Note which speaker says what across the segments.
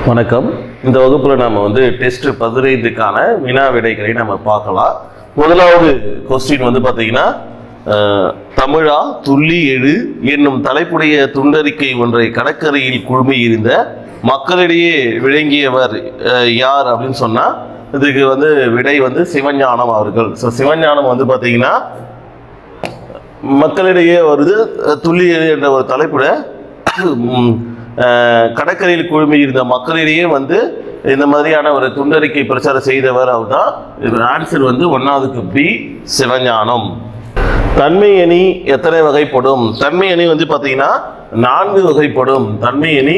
Speaker 1: வணக்கம் இந்த வகுப்பில் நம்ம வந்து டெஸ்ட் பதினைந்துக்கான வினா விடைகளை நம்ம பார்க்கலாம் முதலாவது கொஸ்டின் வந்து பார்த்தீங்கன்னா அஹ், தமிழா துள்ளி எழு என்னும் தலைப்புடைய துண்டறிக்கை ஒன்றை கடற்கரையில் குழுமியிருந்த மக்களிடையே விளங்கியவர் அஹ், யார் அப்படின்னு சொன்னால் இதுக்கு வந்து விடை வந்து சிவஞானம் அவர்கள் ஸோ சிவஞானம் வந்து பார்த்தீங்கன்னா மக்களிடையே வருது அஹ், துள்ளி எழு என்ற ஒரு தலைப்புட ம், அஹ், கடற்கரையில் குழுமி இருந்த மக்களிடையே வந்து இந்த மாதிரியான ஒரு துண்டறிக்கை பிரச்சாரம் செய்தவர் அவர் தான் இது ஆன்சர் வந்து ஒன்னாவதுக்கு பி சிவஞானம் தன்மை அணி எத்தனை வகைப்படும் தன்மை அணி வந்து பார்த்தீங்கன்னா நான்கு வகைப்படும் தன்மை அணி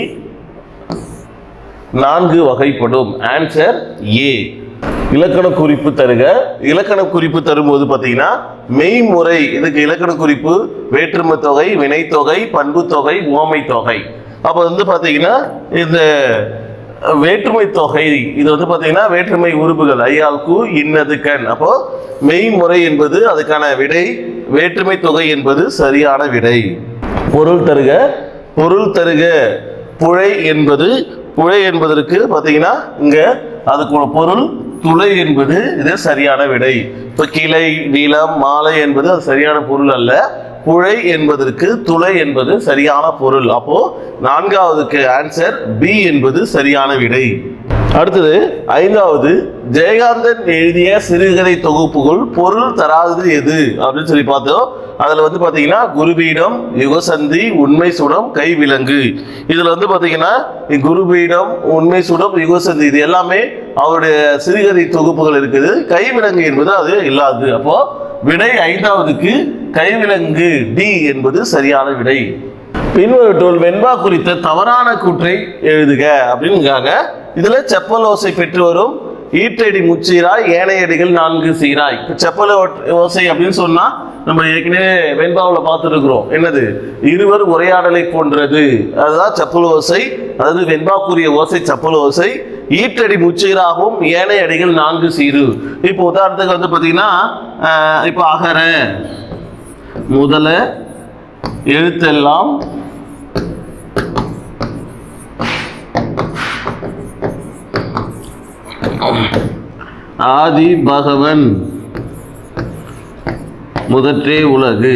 Speaker 1: நான்கு வகைப்படும் ஆன்சர் ஏ இலக்கண குறிப்பு தருக இலக்கண குறிப்பு தரும்போது பார்த்தீங்கன்னா மெய்முறை இதுக்கு இலக்கண குறிப்பு வேற்றுமை தொகை வினைத்தொகை பண்பு தொகை உவமை தொகை அப்போ வந்து பார்த்தீங்கன்னா இந்த வேற்றுமை தொகை இது வந்து பார்த்தீங்கன்னா வேற்றுமை உறுப்புகள் ஐயாவுக்கு இன்னது கண் அப்போ மெய்முறை என்பது அதுக்கான விடை வேற்றுமை தொகை என்பது சரியான விடை பொருள் தருக பொருள் தருக புழை என்பது புழை என்பதற்கு பார்த்தீங்கன்னா இங்க அதுக்கு ஒரு பொருள் துளை என்பது இது சரியான விடை இப்போ கிளை நீளம் மாலை என்பது அது சரியான பொருள் அல்ல புழை என்பதற்கு துளை என்பது சரியான பொருள் அப்போ நான்காவதுக்கு ஆன்சர் பி என்பது சரியான விடை அடுத்தது ஐந்தாவது ஜெயகாந்தன் எழுதிய சிறுகதை தொகுப்புகள் பொருள் தராதது எது அப்படின்னு சொல்லி பார்த்தோம் அதுல வந்து பாத்தீங்கன்னா குருபீடம் யுகசந்தி உண்மை சுடம் கைவிலங்கு இதுல வந்து பாத்தீங்கன்னா குருபீடம் உண்மை சுடம் யுகசந்தி இது எல்லாமே அவருடைய சிறுகதை தொகுப்புகள் இருக்குது கைவிலங்கு என்பது அது இல்லாது அப்போ விடை ஐந்தாவதுக்கு கைவிலங்கு டி என்பது சரியான விடை பின்வருட்டுள் வெண்பா குறித்த தவறான கூற்றை எழுதுக அப்படின்னுக்காங்க இதுல செப்பல் ஓசை பெற்று வரும் ஈற்றடி முச்சீராய் ஏனையடிகள் நான்கு சீராய் இப்ப செப்பல் ஓட்- ஓசை அப்படின்னு சொன்னா நம்ம ஏற்கனவே வெண்பாவில் பார்த்துருக்குறோம் என்னது இருவர் உரையாடலை போன்றது அதுதான் செப்பல் ஓசை அதாவது வெண்பாக்குரிய ஓசை செப்பல் ஓசை ஈற்றடி முச்சீராகவும் ஏனைய அடிகள் நான்கு சீரு இப்போ உதாரணத்துக்கு வந்து பார்த்தீங்கன்னா ஆஹ், இப்போ அகர முதல எழுத்தெல்லாம் ஆதி பகவன் முதற்றே உலகு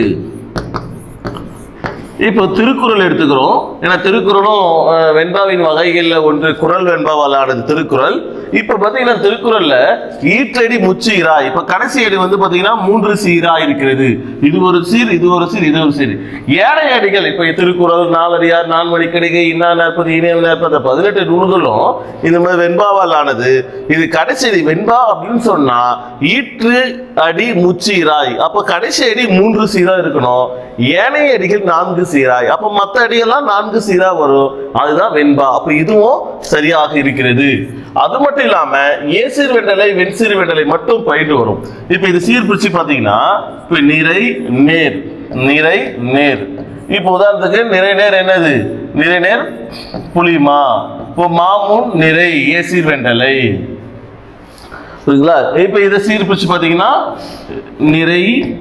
Speaker 1: இப்போ திருக்குறள் எடுத்துக்கிறோம் ஏன்னா திருக்குறளும் அஹ், வெண்பாவின் வகைகளில் ஒன்று குறள் வெண்பாவால் ஆனது திருக்குறள் இப்போ பார்த்தீங்கன்னா திருக்குறள்ல ஈற்றடி முச்சீரா இப்போ கடைசி அடி வந்து பார்த்தீங்கன்னா மூன்று சீரா இருக்கிறது இது ஒரு சீர் இது ஒரு சீர் இது ஒரு சீர் ஏழை அடிகள் இப்போ திருக்குறள் நாலடியார் நான்மணிக்கடிகை இன்னா நாற்பது இணையம் நாற்பது பதினெட்டு நூல்களும் இந்த மாதிரி வெண்பாவால் ஆனது இது கடைசி அடி வெண்பா அப்படின்னு சொன்னா ஈற்று அடி முச்சீராய் அப்போ கடைசி அடி மூன்று சீரா இருக்கணும் ஏனைய அடிகள் நான்கு சீராய் அப்ப மற்ற அடியெல்லாம் நான்கு சீரா வரும் அதுதான் வெண்பா அப்ப இதுவும் சரியாக இருக்கிறது அது மட்டும் இல்லாம ஏசீர் வெண்டலை வெண்சீர் வெண்டலை மட்டும் பயின்று வரும் இப்ப இது சீர் பிரிச்சு பாத்தீங்கன்னா இப்ப நிறை நேர் நிறை நேர் இப்போ உதாரணத்துக்கு நிறை நேர் என்னது நிறை நேர் புளிமா இப்போ மாமுன் நிறை ஏசீர் வெண்டலை புரியுதுங்களா இப்போ இதை சீர்பிரிச்சு பார்த்தீங்கன்னா நிறை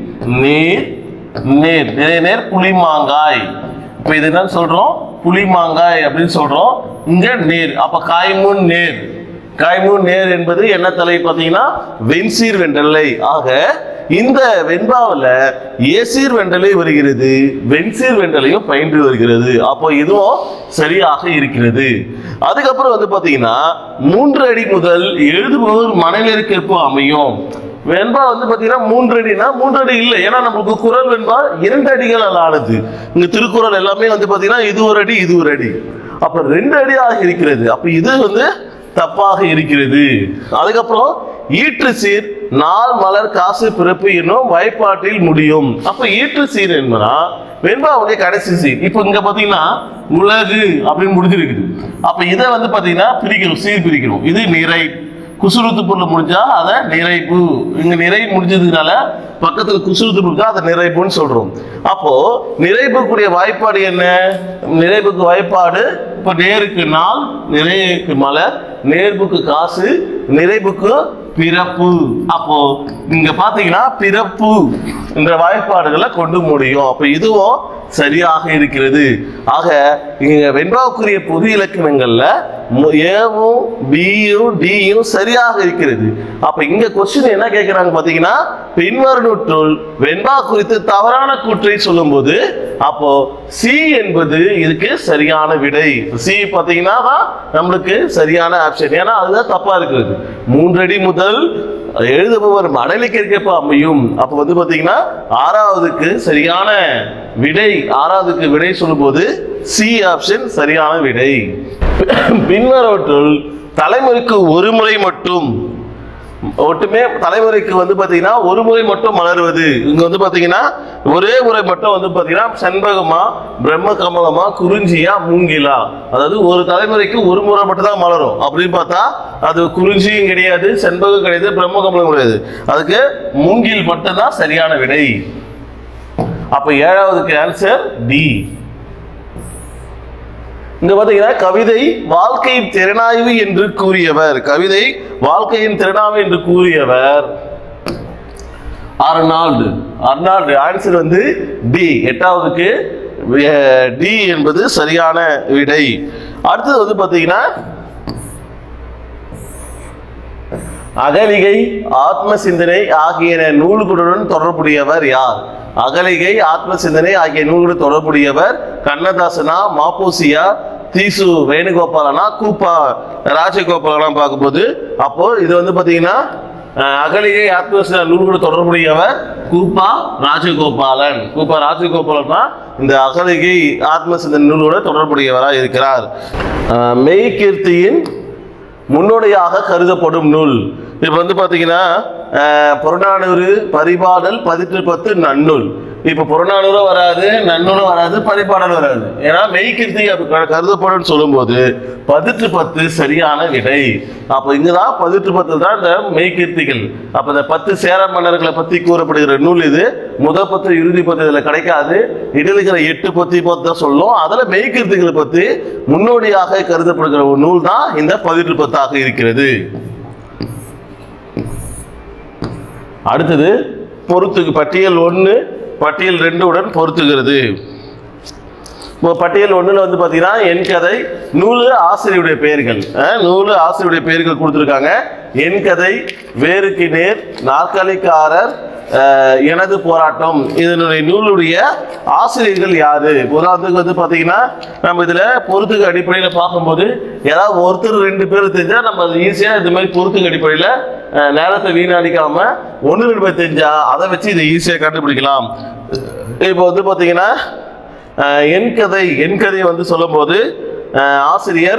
Speaker 1: நேர் நேர் நிறை நேர் புளிமாங்காய் இப்போ இது என்ன சொல்றோம் புளிமாங்காய் அப்படின்னு சொல்றோம் இங்க நேர் அப்ப காய்முன் நேர் காய்முன் நேர் என்பது என்ன தலை பார்த்தீங்கன்னா வெண்சீர் வெண்டலை ஆக இந்த வெண்பாவில் ஏசீர் வெண்டலை வருகிறது வெண்சீர் வெண்டலையும் பயின்று வருகிறது அப்போ இதுவும் சரியாக இருக்கிறது அதுக்கப்புறம் வந்து பார்த்தீங்கன்னா மூன்று அடி முதல் எழுதுபவர் மனநிலைக்கேற்ப அமையும் வெண்பா வந்து பார்த்தீங்கன்னா மூன்று அடினா மூன்று அடி இல்லை ஏன்னா நம்மளுக்கு குரல் வெண்பா இரண்டு அடிகளால் ஆனது இங்க திருக்குறள் எல்லாமே வந்து பார்த்தீங்கன்னா இது ஒரு அடி இது ஒரு அடி அப்ப ரெண்டு அடியாக இருக்கிறது அப்ப இது வந்து தப்பாக இருக்கிறது அதுக்கப்புறம் ஈற்று சீர் நாள் மலர் காசு பிறப்பு என்னும் வாய்ப்பாட்டில் முடியும் அப்ப ஈற்று சீர் என்பதா வெண்பாவுடைய கடைசி சீர் இப்போ இங்க பாத்தீங்கன்னா உலகு அப்படின்னு முடிஞ்சிருக்குது அப்ப இதை வந்து பாத்தீங்கன்னா பிரிக்கணும் சீர் பிரிக்கணும் இது நிறை குசுருத்து பொருள் முடிஞ்சா அதை நிறைவு இங்க நிறை முடிஞ்சதுனால பக்கத்துல குசுருத்து முடிஞ்சா அதை நிறைவுன்னு சொல்றோம் அப்போ நிறைவுக்குரிய வாய்ப்பாடு என்ன நிறைவுக்கு வாய்ப்பாடு இப்ப நேருக்கு நாள் நிறைவுக்கு மலர் நேர்வுக்கு காசு நிறைவுக்கு பிறப்பு அப்போ இங்க பாத்தீங்கன்னா பிறப்பு என்ற வாய்ப்பாடுகளை கொண்டு முடியும் அப்ப இதுவும் சரியாக இருக்கிறது ஆக இங்க வெண்பாவுக்குரிய பொது இலக்கணங்கள்ல மு- ஏவும் பியும் டியும் சரியாக இருக்கிறது அப்ப இங்க கொஸ்டின் என்ன கேட்கிறாங்க பாத்தீங்கன்னா பின்வருநூற்றுள் வெண்பா குறித்து தவறான கூற்றை சொல்லும்போது அப்போ சி என்பது இதுக்கு சரியான விடை சி பாத்தீங்கன்னா தான் நம்மளுக்கு சரியான ஆப்ஷன் ஏன்னா அதுதான் தப்பா இருக்கிறது மூன்றடி முதல் எழுதுபவர் மடலிக்கிறக்கப்ப அமையும் அப்ப வந்து பாத்தீங்கன்னா ஆறாவதுக்கு சரியான விடை ஆறாவதுக்கு விடை சொல்லும்போது சி ஆப்ஷன் சரியான விடை பின்வரவற்றுள் தலைமுறைக்கு ஒரு முறை மட்டும் ஒட்டுமே தலைமுறைக்கு வந்து பாத்தீங்கன்னா ஒரு முறை மட்டும் மலர்வது இங்க வந்து பாத்தீங்கன்னா ஒரே முறை மட்டும் வந்து பாத்தீங்கன்னா செண்பகமா பிரம்ம கமலமா குறிஞ்சியா மூங்கிலா அதாவது ஒரு தலைமுறைக்கு ஒரு முறை மட்டும் தான் மலரும் அப்படின்னு பார்த்தா அது குறிஞ்சியும் கிடையாது செண்பகம் கிடையாது பிரம்ம கமலம் கிடையாது அதுக்கு மூங்கில் மட்டும்தான் சரியான விடை அப்ப ஏழாவதுக்கு ஆன்சர் டி இங்க பாத்தீங்கன்னா கவிதை வாழ்க்கையின் திறனாய்வு என்று கூறியவர் கவிதை வாழ்க்கையின் திறனாய்வு என்று கூறியவர் அர்னால்டு அர்னால்டு ஆன்சர் வந்து டி எட்டாவதுக்கு டி என்பது சரியான விடை அடுத்தது வந்து பாத்தீங்கன்னா அகலிகை ஆத்ம சிந்தனை ஆகிய நூல்களுடன் தொடர்புடையவர் யார் அகலிகை ஆத்ம சிந்தனை ஆகிய நூல்களுடன் தொடர்புடையவர் கண்ணதாசனா மாப்போசியா தீசு வேணுகோபாலனா கூப்பா ராஜகோபாலனா பார்க்கும்போது அப்போ இது வந்து பாத்தீங்கன்னா அஹ், அகலிகை ஆத்ம சிந்தனை நூல்களோடு தொடர்புடையவர் கூப்பா ராஜகோபாலன் கூப்பா ராஜகோபாலன் தான் இந்த அகலிகை ஆத்ம சிந்தனை நூலோட தொடர்புடையவராக இருக்கிறார் அஹ், மெய்கீர்த்தியின் முன்னோடியாக கருதப்படும் நூல் இப்போ வந்து பார்த்தீங்கன்னா அஹ், புறநானூறு பரிபாடல் பதிற்று பத்து நன்னூல் இப்போ புறநானூறும் வராது நன்னூலும் வராது பரிபாடல் வராது ஏன்னா மெய்கிருத்தி அப்படி க- கருதப்படும் சொல்லும்போது பதிற்று பத்து சரியான விடை அப்போ இங்கதான் பதிற்று பத்து தான் இந்த மெய்கீர்த்திகள் அப்போ இந்த பத்து சேர மன்னர்களை பற்றி கூறப்படுகிற நூல் இது முதல் பத்து இறுதி பத்து இதில் கிடைக்காது இதில் இருக்கிற எட்டு பத்தி பத்து தான் சொல்லும் அதில் மெய்கீர்த்திகளை பற்றி முன்னோடியாக கருதப்படுகிற ஒரு நூல் தான் இந்த பதிற்று பத்தாக இருக்கிறது அடுத்தது பொறுத்துக்கு பட்டியல் ஒன்று பட்டியல் ரெண்டு உடன் பொருத்துகிறது இப்போ பட்டியல் ஒண்ணுல வந்து பார்த்தீங்கன்னா என் கதை நூலு ஆசிரியருடைய பெயர்கள் அஹ், நூலு ஆசிரியருடைய பெயர்கள் கொடுத்துருக்காங்க என் கதை வேருக்கு நேர் நாற்காலிக்காரர் அஹ், எனது போராட்டம் இதனுடைய நூலுடைய ஆசிரியர்கள் யாரு உதாரணத்துக்கு வந்து பார்த்தீங்கன்னா நம்ம இதுல பொறுத்துக்கு அடிப்படையில் பார்க்கும்போது ஏதாவது ஒருத்தர் ரெண்டு பேர் தெரிஞ்சா நம்ம அது ஈஸியாக இது மாதிரி பொறுத்துக்கு அடிப்படையில் அஹ், நேரத்தை வீணடிக்காம ஒன்று ரெண்டு பேர் தெரிஞ்சா அதை வச்சு இதை ஈஸியாக கண்டுபிடிக்கலாம் இப்போ வந்து பார்த்தீங்கன்னா அஹ் என் கதை என் கதையை வந்து சொல்லும்போது அஹ் ஆசிரியர்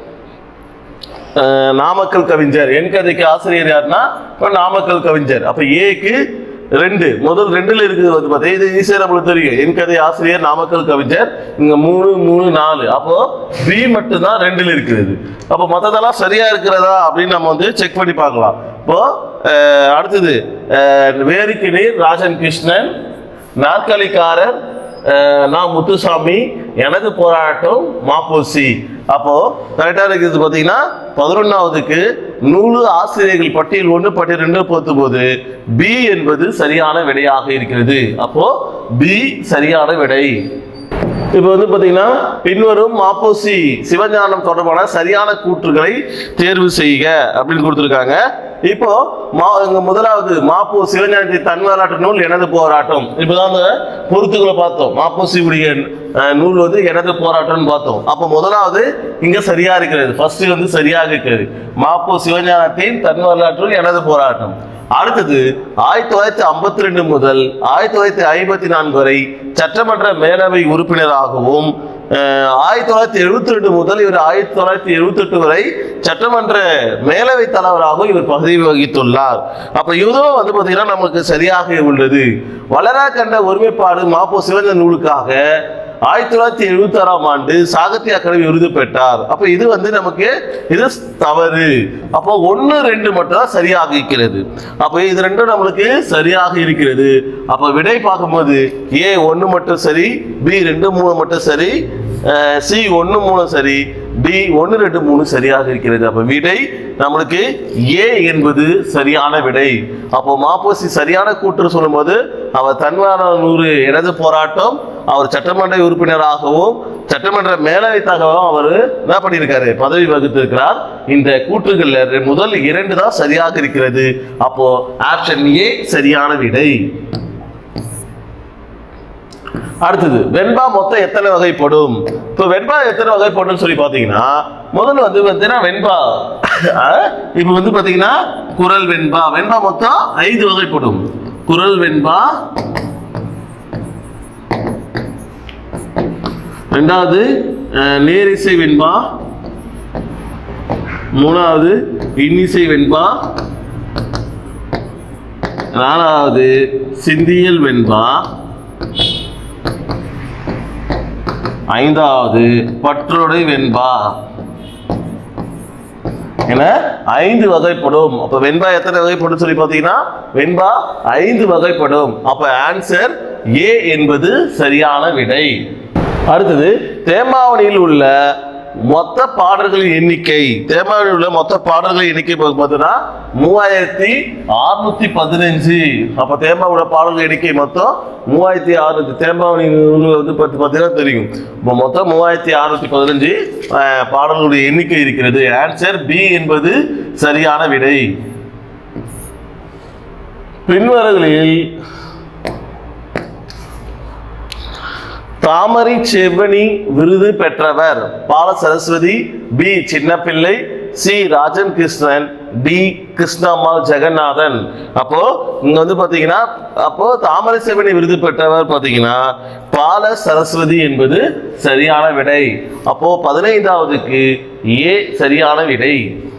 Speaker 1: அஹ் நாமக்கல் கவிஞர் என் கதைக்கு ஆசிரியர் யாருன்னா இப்ப நாமக்கல் கவிஞர் அப்ப ஏக்கு ரெண்டு முதல் ரெண்டுல இருக்குது வந்து பார்த்தா இது ஈஸியாக நம்மளுக்கு தெரியும் என் கதை ஆசிரியர் நாமக்கல் கவிஞர் இங்க மூணு மூணு நாலு அப்போ பி மட்டும்தான் ரெண்டுல இருக்கிறது அப்போ மற்றதெல்லாம் சரியா இருக்கிறதா அப்படின்னு நம்ம வந்து செக் பண்ணி பார்க்கலாம் இப்போ அஹ் அடுத்தது அஹ் வேருக்கு நீர் ராஜன் கிருஷ்ணன் நாற்காலிக்காரர் அஹ் நான் முத்துசாமி எனது போராட்டம் மாப்போசி அப்போ கரெக்டா இருக்கிறது பார்த்தீங்கன்னா பதினொன்னாவதுக்கு நூறு ஆசிரியர்கள் பட்டியல் ஒன்று பட்டியல் ரெண்டு பொறுத்தும் போது பி என்பது சரியான விடையாக இருக்கிறது அப்போ பி சரியான விடை இப்போ வந்து பார்த்தீங்கன்னா பின்வரும் மாப்போசி சிவஞானம் தொடர்பான சரியான கூற்றுகளை தேர்வு செய்க அப்படின்னு கொடுத்துருக்காங்க இப்போ மா இங்க முதலாவது மாப்போ சிவஞானத்தை தன் வரலாற்று நூல் எனது போராட்டம் இப்போதான் அந்த பொருத்துக்களை பார்த்தோம் மாப்போசியுடைய அஹ், நூல் வந்து எனது போராட்டம்னு பார்த்தோம் அப்போ முதலாவது இங்க சரியா இருக்கிறது ஃபர்ஸ்ட் வந்து சரியாக இருக்கிறது மாப்போ சிவஞானத்தின் தன் வரலாற்று எனது போராட்டம் அடுத்தது ஆயிரத்தி தொள்ளாயிரத்தி ஐம்பத்தி ரெண்டு முதல் ஆயிரத்தி தொள்ளாயிரத்தி ஐம்பத்தி நான்கு வரை சட்டமன்ற மேலவை உறுப்பினராகவும் அஹ், ஆயிரத்தி தொள்ளாயிரத்தி எழுபத்தி ரெண்டு முதல் இவர் ஆயிரத்தி தொள்ளாயிரத்தி எழுபத்தி எட்டு வரை சட்டமன்ற மேலவை தலைவராகவும் இவர் பதவி வகித்துள்ளார் அப்ப இதுவும் வந்து பாத்தீங்கன்னா நமக்கு சரியாக உள்ளது வளரா கண்ட ஒருமைப்பாடு மாப்போ சிவஞ்சன் நூலுக்காக ஆயிரத்தி தொள்ளாயிரத்தி எழுபத்தி ஆறாம் ஆண்டு சாகித்ய அகாடமி விருது பெற்றார் அப்ப இது வந்து நமக்கு இது தவறு அப்போ ஒன்று ரெண்டு மட்டும் தான் சரியாக இருக்கிறது அப்போ இது ரெண்டும் நம்மளுக்கு சரியாக இருக்கிறது அப்போ விடை பார்க்கும்போது ஏ ஒன்று மட்டும் சரி பி ரெண்டு மூணு மட்டும் சரி சி ஒன்று மூணு சரி டி ஒன்று ரெண்டு மூணு சரியாக இருக்கிறது அப்போ விடை நம்மளுக்கு ஏ என்பது சரியான விடை அப்போ மாப்போசி சரியான கூற்று சொல்லும்போது அவர் தன்வான நூறு இடது போராட்டம் அவர் சட்டமன்ற உறுப்பினராகவும் சட்டமன்ற மேலவைத்தாகவும் அவர் என்ன பண்ணியிருக்காரு பதவி வகித்திருக்கிறார் இந்த கூற்றுகள்ல ரெ- முதல் இரண்டு தான் சரியாக இருக்கிறது அப்போ ஆப்ஷன் ஏ சரியான விடை அடுத்தது வெண்பா மொத்தம் எத்தனை வகைப்படும் இப்போ வெண்பா எத்தனை வகைப்படும் சொல்லி பார்த்தீங்கன்னா முதல்ல வந்து பார்த்தீங்கன்னா வெண்பா அஹ், இப்போ வந்து பார்த்தீங்கன்னா குரல் வெண்பா வெண்பா மொத்தம் ஐந்து வகைப்படும் குரல் வெண்பா ரெண்டாவது அஹ், நேரிசை வெண்பா மூணாவது இன்னிசை வெண்பா நாலாவது சிந்தியல் வெண்பா ஐந்தாவது பற்றொடை வெண்பா என ஐந்து வகைப்படும் அப்ப வெண்பா எத்தனை வகைப்படும் சொல்லி பார்த்தீங்கன்னா வெண்பா ஐந்து வகைப்படும் அப்ப ஆன்சர் ஏ என்பது சரியான விடை அடுத்தது தேமாவணியில் உள்ள மொத்த பாடல்களின் எண்ணிக்கை தேமாவணியில் உள்ள மொத்த பாடல்களின் எண்ணிக்கை பார்த்தீங்கன்னா மூவாயிரத்தி அறுநூத்தி பதினஞ்சு அப்ப தேமாவோட பாடல்கள் எண்ணிக்கை மொத்தம் மூவாயிரத்தி அறுநூத்தி தேம்பாவணி நூல் வந்து பத்து பார்த்தீங்கன்னா தெரியும் இப்போ மொத்தம் மூவாயிரத்தி அறுநூத்தி பதினஞ்சு அஹ், பாடல்களுடைய எண்ணிக்கை இருக்கிறது ஆன்சர் பி என்பது சரியான விடை பின்வரங்களில் தாமரை செவ்வனி விருது பெற்றவர் Bala Saraswathi B Chinnapillai C Rajan Krishnan D Krishnammal Jeganathan அப்போ இங்க வந்து பாத்தீங்கன்னா அப்போ தாமரை செவ்வனி விருது பெற்றவர் பாத்தீங்கன்னா பால சரஸ்வதி என்பது சரியான விடை அப்போ பதினைந்தாவதுக்கு ஏ சரியான விடை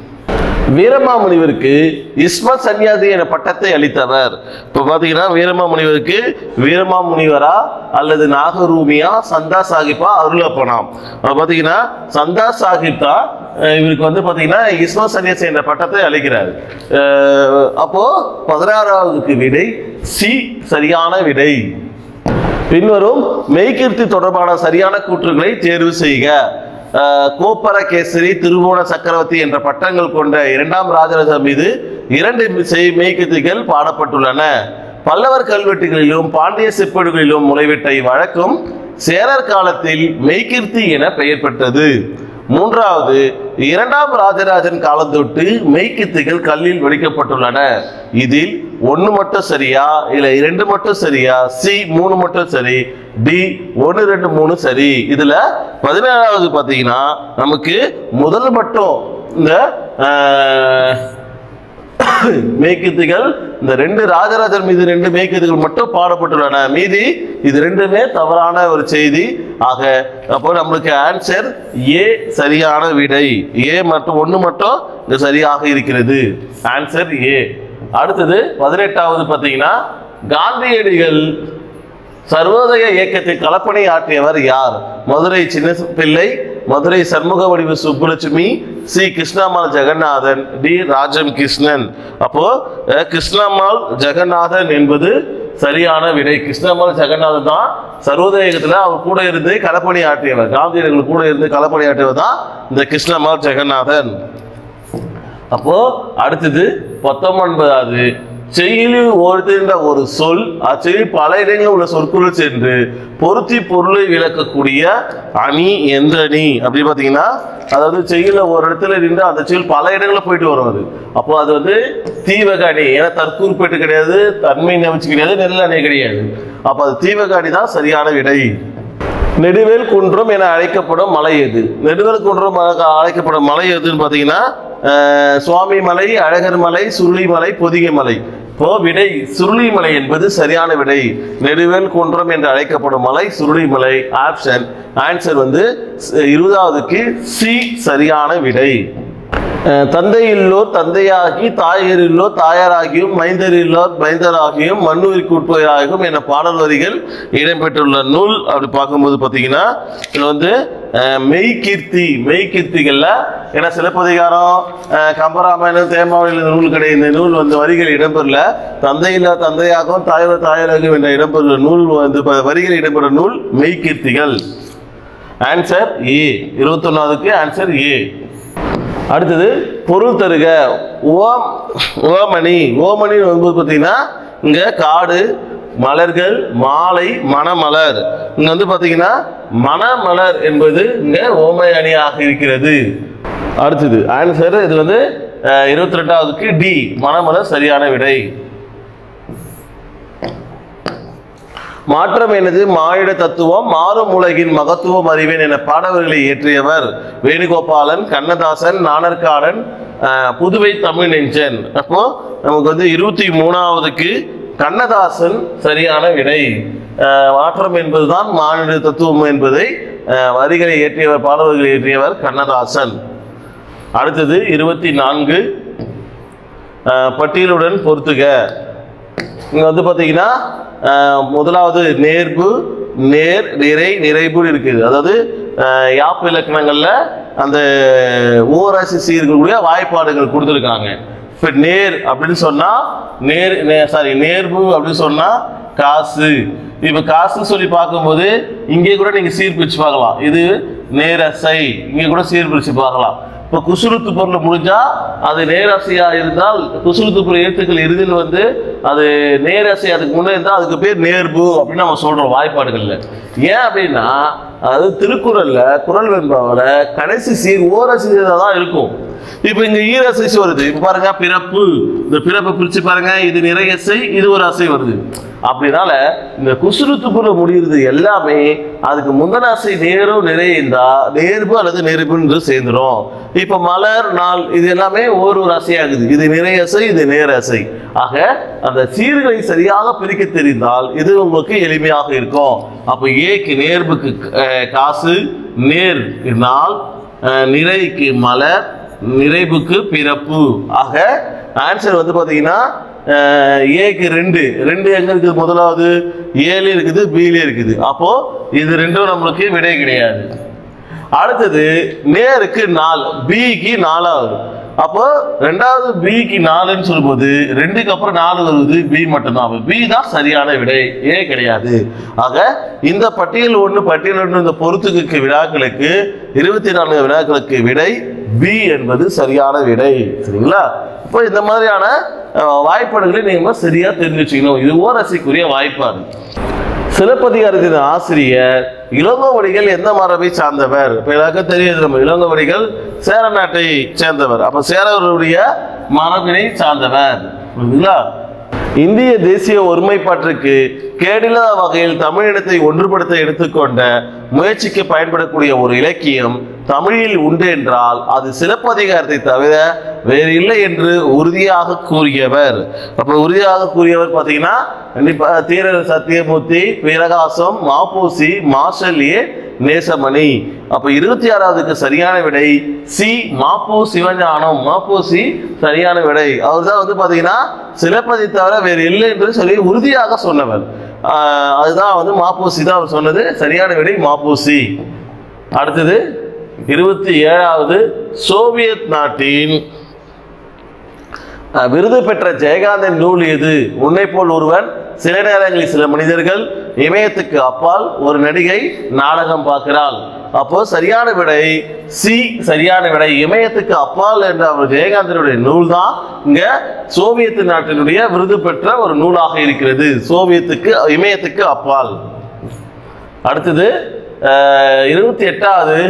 Speaker 1: வீரமாமுனிவருக்கு இஸ்ம சன்னியாசி என பட்டத்தை அளித்தவர் இப்போ பார்த்தீங்கன்னா வீரமாமுனிவருக்கு வீரமாமுனிவரா அல்லது நாகரூமியா சந்தா சாஹிப்பா அருளப்பனாம் அப்ப பார்த்தீங்கன்னா சந்தா சாஹிப் தான் அஹ், இவருக்கு வந்து பார்த்தீங்கன்னா இஸ்ம சன்னியாசி என்ற பட்டத்தை அளிக்கிறார் அஹ், அப்போ பதினாறாவதுக்கு விடை சி சரியான விடை பின்வரும் மெய்கீர்த்தி தொடர்பான சரியான கூற்றுகளை தேர்வு செய்க அஹ், கோப்பர கேசரி திருவோண சக்கரவர்த்தி என்ற பட்டங்கள் கொண்ட இரண்டாம் ராஜராஜா மீது இரண்டு செய்- மெய்கீர்த்திகள் பாடப்பட்டுள்ளன பல்லவர் கல்வெட்டுகளிலும் பாண்டிய செப்பேடுகளிலும் முளைவிட்ட இவ்வழக்கம் சேரர் காலத்தில் மெய்கீர்த்தி என பெயர் பெற்றது மூன்றாவது இரண்டாம் ராஜராஜன் காலம் தொட்டு மெய்க்கித்துகள் கல்லில் வெடிக்கப்பட்டுள்ளன இதில் ஒன்று மட்டும் சரியா இல்ல இரண்டு மட்டும் சரியா சி மூணு மட்டும் சரி டி ஒன்று ரெண்டு மூணு சரி இதுல பதினேழாவது பார்த்தீங்கன்னா நமக்கு முதல் மட்டும் இந்த ஆஹ், மேய்க்கத்துகள் இந்த ரெண்டு ராஜராஜர் மீது ரெண்டு மேய்க்கத்துகள் மட்டும் பாடப்பட்டுள்ளன மீதி இது ரெண்டுமே தவறான ஒரு செய்தி ஆக அப்போ நம்மளுக்கு ஆன்சர் ஏ சரியான விடை ஏ மற்றும் ஒன்று மட்டும் இது சரியாக இருக்கிறது ஆன்சர் ஏ அடுத்தது பதினெட்டாவது பார்த்தீங்கன்னா காந்தியடிகள் சர்வோதய இயக்கத்தில் கலப்பணி ஆற்றியவர் யார் மதுரை சின்ன பிள்ளை மதுரை சண்முக வடிவு சுப்புலட்சுமி சி கிருஷ்ணாமால் ஜெகநாதன் டி ராஜம் கிருஷ்ணன் அப்போ அஹ், கிருஷ்ணாமால் ஜெகநாதன் என்பது சரியான விடை கிருஷ்ணாமால் ஜெகநாதன் தான் சர்வோதய இயக்கத்தில் அவர் கூட இருந்து களப்பணி ஆற்றியவர் காந்தியடிகள் கூட இருந்து களப்பணி ஆற்றியவர் தான் இந்த கிருஷ்ணமால் ஜெகநாதன் அப்போ அடுத்தது பத்தொன்பதாவது செய்யுளில் ஓர்த்தின்ற ஒரு சொல் அச்செயலில் பல இடங்களில் உள்ள சொற்களுள் சென்று பொருத்தி பொருளை விளக்கக்கூடிய அணி எந்த அணி அப்படி பார்த்தீங்கன்னா அதாவது செய்யுள ஒரு இடத்துல நின்று அந்த செயல் பல இடங்களில் போயிட்டு வரும் அது அப்போ அது வந்து தீவக அணி ஏன்னா தற்கூர்பேட்டு கிடையாது தன்மை நம்பிச்சு கிடையாது நெல் அணை கிடையாது அப்போ அது தீவக அணி தான் சரியான விடை நெடுவேல் குன்றம் என அழைக்கப்படும் மலை எது நெடுவேல் குன்றம் அழ- அழைக்கப்படும் மலை எதுன்னு பார்த்தீங்கன்னா அஹ், சுவாமி மலை அழகர் மலை சுருளி மலை பொதிகை மலை இப்போ விடை சுருளி மலை என்பது சரியான விடை நெடுவேல் குன்றம் என்று அழைக்கப்படும் மலை சுருளி மலை ஆப்ஷன் ஆன்சர் வந்து ஸ்- இருபதாவதுக்கு சி சரியான விடை அஹ் தந்தை இல்லோர் தந்தையாகி தாயர் இல்லோர் தாயாராகியும் மைந்தர் இல்லோர் மைந்தராகியும் மண்ணுயிருக்கு உட்பொருளாகும் என பாடல் வரிகள் இடம்பெற்றுள்ள நூல் அப்படி பார்க்கும்போது பார்த்தீங்கன்னா இது வந்து அஹ், மெய்கீர்த்தி மெய்கீர்த்திகள்ல ஏன்னா சிலப்பதிகாரம் அஹ், கம்பராமாயணம் தேம்பாவளியில் இந்த நூல் கிடையாது இந்த நூல் வந்து வரிகள் இடம்பெறல தந்தையில்லா தந்தையாகவும் தாயோட தாயாராகவும் என்ற இடம்பெறுற நூல் வந்து ப- வரிகள் இடம்பெறுற நூல் மெய்கீர்த்திகள் ஆன்சர் ஏ இருபத்தொன்னாவதுக்கு ஆன்சர் ஏ அடுத்தது பொருள் தருக ஓம் ஓமணி ஓமணி வந்து பார்த்தீங்கன்னா இங்க காடு மலர்கள் மாலை மணமலர் இங்க வந்து பார்த்தீங்கன்னா மணமலர் என்பது இங்க ஓமை அணியாக இருக்கிறது அடுத்தது ஆன்சர் இது வந்து இருபத்தி ரெண்டாவதுக்கு டி மணமலர் சரியான விடை மாற்றம் எனது மானிட தத்துவம் மாறும் உலகின் மகத்துவம் அறிவேன் என பாடல்களை இயற்றியவர் வேணுகோபாலன் கண்ணதாசன் நாணர்காடன் அஹ், புதுவை தமிழ் நெஞ்சன் அப்போ நமக்கு வந்து இருபத்தி மூணாவதுக்கு கண்ணதாசன் சரியான விடை அஹ், மாற்றம் என்பதுதான் மானிட தத்துவம் என்பதை அஹ், வரிகளை இயற்றியவர் பாடல்களை இயற்றியவர் கண்ணதாசன் அடுத்தது இருபத்தி நான்கு அஹ், பட்டியலுடன் பொறுத்துக இங்க வந்து பாத்தீங்கன்னா அஹ், முதலாவது நேர்வு நேர் நிறை நிறைவு இருக்குது அதாவது அஹ், யாப்பு இலக்கணங்கள்ல அந்த ஓராசி சீர்களுடைய வாய்ப்பாடுகள் கொடுத்துருக்காங்க இப்ப நேர் அப்படின்னு சொன்னா நேர் சாரி நேர்வு அப்படின்னு சொன்னா காசு இப்ப காசு சொல்லி பார்க்கும்போது இங்கே கூட நீங்க சீர்பிரிச்சு பார்க்கலாம் இது நேரசை இங்க கூட சீர்பிரிச்சு பார்க்கலாம் இப்ப குசுருத்து பொருள் முடிஞ்சா அது நேரசையா இருந்தால் குசுருத்து பொருள் எழுத்துக்கள் இறுதியில் வந்து அது நேரசை அதுக்கு முன்னே இருந்தால் அதுக்கு பேர் நேர்பு அப்படின்னு நம்ம சொல்றோம் வாய்ப்பாடுகள்ல ஏன் அப்படின்னா அது திருக்குறள்ல குறள் வெண்பாவோட கடைசி சீர் ஓரசி தான் இருக்கும் இப்ப இங்க ஈரசை வருது இப்ப பாருங்க பிறப்பு இந்த பிறப்பை பிரிச்சு பாருங்க இது நிறையசை இது ஒரு அசை வருது அப்படினால இந்த குசுருத்துப்புற முடியுறது எல்லாமே அதுக்கு முந்தின அசை நேரும் நிறைந்தா நேர்பு அல்லது நெருப்புன்னு சேர்ந்துரும் இப்ப மலர் நாள் இது எல்லாமே ஒரு ஒரு அசையாகுது இது நிறையசை இது நேரசை ஆக அந்த சீர்களை சரியாக பிரிக்க தெரிந்தால் இது உங்களுக்கு எளிமையாக இருக்கும் அப்ப ஏக்கு நேர்புக்கு அஹ், காசு நேர் நாள் அஹ், நிறைக்கு மலர் நிறைவுக்கு பிறப்பு ஆக ஆன்சர் வந்து பாத்தீங்கன்னா அஹ், ஏக்கு ரெண்டு ரெண்டு எங்க இருக்குது முதலாவது ஏழு இருக்குது பில இருக்குது அப்போ இது ரெண்டும் நம்மளுக்கு விடை கிடையாது அடுத்தது நேருக்கு நாலு பிக்கு நாலாவது அப்போ ரெண்டாவது பிக்கு நாலுன்னு சொல்லும்போது ரெண்டுக்கு அப்புறம் நாலு வருது பி மட்டும்தான் அப்போ பி தான் சரியான விடை ஏ கிடையாது ஆக இந்த பட்டியல் ஒன்று பட்டியல் ஒன்று இந்த பொறுத்துக்கு வினாக்களுக்கு இருபத்தி நான்கு வினாக்களுக்கு விடை பி என்பது சரியான விடை சரிங்களா இப்போ இந்த மாதிரியான அஹ், வாய்ப்பாடுகளை நீங்க சரியா தெரிஞ்சு வச்சுக்கணும் இது ஓரசிக்குரிய வாய்ப்பாடு சிலப்பதிகாரத்தின் ஆசிரியர் இளங்கோவடிகள் எந்த மரபை சார்ந்தவர் இப்ப எல்லாருக்கும் தெரியுது நம்ம இளங்கோவடிகள் சேர நாட்டை சேர்ந்தவர் அப்ப சேரவருடைய மரபினை சார்ந்தவர் புரியுதுங்களா இந்திய தேசிய ஒருமைப்பாட்டிற்கு கேடில்லாத வகையில் தமிழினத்தை ஒன்றுபடுத்த எடுத்துக்கொண்ட முயற்சிக்கு பயன்படக்கூடிய ஒரு இலக்கியம் தமிழில் உண்டு என்றால் அது சிலப்பதிகாரத்தை தவிர வேறு இல்லை என்று உறுதியாக கூறியவர் அப்ப உறுதியாக கூறியவர் பாத்தீங்கன்னா கண்டிப்பா தீரர் சத்தியமூர்த்தி பிரகாசம் மாப்போசி மார்ஷல் ஏ நேசமணி அப்ப இருபத்தி ஆறாவதுக்கு சரியான விடை சி மாப்போ சிவஞானம் மாப்போசி சரியான விடை அவர் தான் வந்து பாத்தீங்கன்னா சிலப்பதி தவிர வேறு இல்லை என்று சொல்லி உறுதியாக சொன்னவர் ஆஹ் அதுதான் வந்து மாப்போசி தான் அவர் சொன்னது சரியான விடை மாப்போசி அடுத்தது இருபத்தி ஏழாவது சோவியத் நாட்டின் அஹ், விருது பெற்ற ஜெயகாந்தன் நூல் எது உன்னை போல் ஒருவன் சில நேரங்களில் சில மனிதர்கள் இமயத்துக்கு அப்பால் ஒரு நடிகை நாடகம் பார்க்கிறாள் அப்போ சரியான விடை சி சரியான விடை இமயத்துக்கு அப்பால் என்ற அவர் ஜெயகாந்தனுடைய நூல் தான் இங்க சோவியத் நாட்டினுடைய விருது பெற்ற ஒரு நூலாக இருக்கிறது சோவியத்துக்கு இமயத்துக்கு அப்பால் அடுத்தது அஹ், இருபத்தி எட்டாவது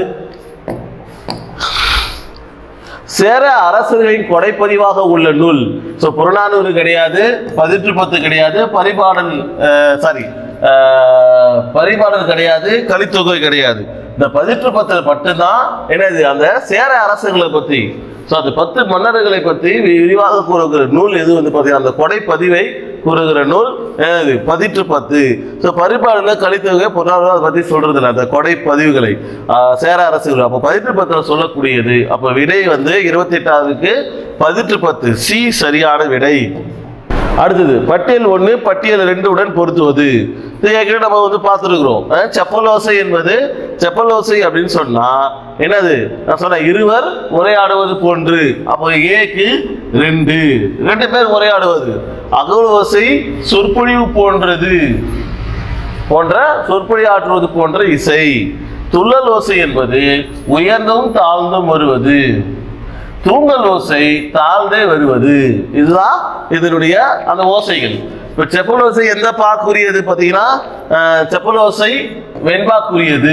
Speaker 1: சேர அரசர்களின் கொடைப்பதிவாக உள்ள நூல் ஸோ புறநானூறு கிடையாது பதிற்று பத்து கிடையாது பரிபாடல் சாரி பரிபாடல் கிடையாது கலித்தொகை கிடையாது இந்த பதிற்று பத்தில் மட்டும்தான் என்னது அந்த சேர அரசர்களை பத்தி ஸோ அந்த பத்து மன்னர்களை பற்றி வி- விரிவாக கூறுகிற நூல் எது வந்து பார்த்தீங்கன்னா அந்த கொடைப்பதிவை கூறுகிற நூல் என்னது பதிற்று பத்து ஸோ பரிபாடல கலித்தொகை பொருளாதாரம் அதை பற்றி சொல்றது இல்லை அந்த கொடை பதிவுகளை ஆஹ், சேர அரசுகள் அப்போ பதிற்று பத்தில் சொல்லக்கூடியது அப்போ விடை வந்து இருபத்தி எட்டாவதுக்கு பதிற்று பத்து சி சரியான விடை அடுத்தது பட்டியல் ஒன்று பட்டியல் ரெண்டு உடன் பொருத்துவது இது ஏற்கனவே நம்ம வந்து பார்த்துருக்குறோம் செப்பலோசை என்பது செப்பலோசை அப்படின்னு சொன்னா என்னது நான் சொன்னேன் இருவர் உரையாடுவது போன்று அப்போ ஏக்கு ரெண்டு ரெண்டு பேர் உரையாடுவது அகல் ஓசை சொற்பொழிவு போன்றது போன்ற சொற்பொழி ஆற்றுவது போன்ற இசை துள்ளல் ஓசை என்பது உயர்ந்தும் தாழ்ந்தும் வருவது தூங்கல் ஓசை தாழ்ந்தே வருவது இதுதான் இதனுடைய அந்த ஓசைகள் இப்ப செப்பல் ஓசை எந்த பாக்குரியது பாத்தீங்கன்னா அஹ், செப்பல் ஓசை வெண்பாக்குரியது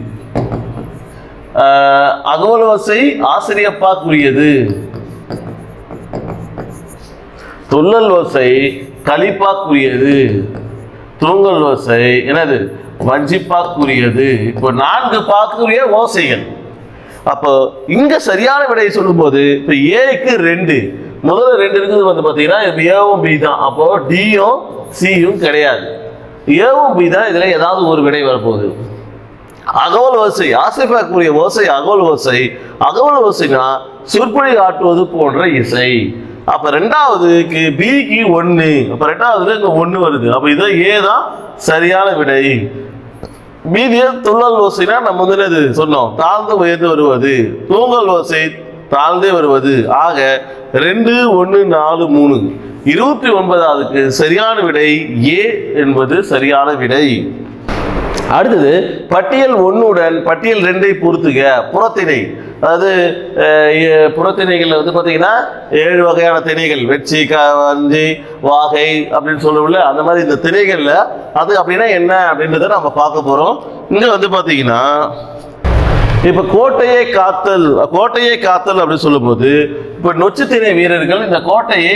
Speaker 1: அஹ், அகவல் ஓசை ஆசிரியப்பாக்குரியது துள்ளல் ஓசை களிப்பாக்குரியது தூங்கல் ஓசை என்னது வஞ்சிப்பாக்குரியது இப்போ நான்கு பாக்குரிய ஓசைகள் அப்போ இங்க சரியான விடையை சொல்லும்போது இப்போ ஏக்கு ரெண்டு முதல்ல ரெண்டு இருக்குது வந்து பார்த்தீங்கன்னா இப்போ ஏவும் பி தான் அப்போ டியும் சியும் கிடையாது ஏவும் பி தான் இதுல ஏதாவது ஒரு விடை வரப்போகுது அகவல் ஓசை ஆசிரியப்பாக்குரிய ஓசை அகவல் ஓசை அகவல் ஓசைனா சொற்பொழி ஆட்டுவது போன்ற இசை அப்ப ரெண்டாவதுக்கு பிக்கு ஒன்னு அப்ப ரெண்டாவதுல இங்க ஒன்னு வருது அப்ப இது ஏ தான் சரியான விடை மீதிய துள்ளல் ஓசைனா நம்ம வந்து என்னது சொன்னோம் தாழ்ந்து உயர்ந்து வருவது தூங்கல் ஓசை தாழ்ந்தே வருவது ஆக ரெண்டு ஒன்று நாலு மூணு இருபத்தி ஒன்பதாவதுக்கு சரியான விடை ஏ என்பது சரியான விடை அடுத்தது பட்டியல் ஒன்றுடன் பட்டியல் ரெண்டை பொறுத்துக புறத்திணை அதாவது அஹ், எ- புறத்திணைகள்ல வந்து பார்த்தீங்கன்னா ஏழு வகையான திணைகள் வெச்சி க வஞ்சி வாகை அப்படின்னு சொல்லுவோம்ல அந்த மாதிரி இந்த திணைகள்ல அது அப்படின்னா என்ன அப்படின்றத நம்ம பார்க்க போறோம் இங்க வந்து பார்த்தீங்கன்னா இப்ப கோட்டையை காத்தல் கோட்டையை காத்தல் அப்படின்னு சொல்லும்போது இப்ப நொச்சுத்திணை வீரர்கள் இந்த கோட்டையை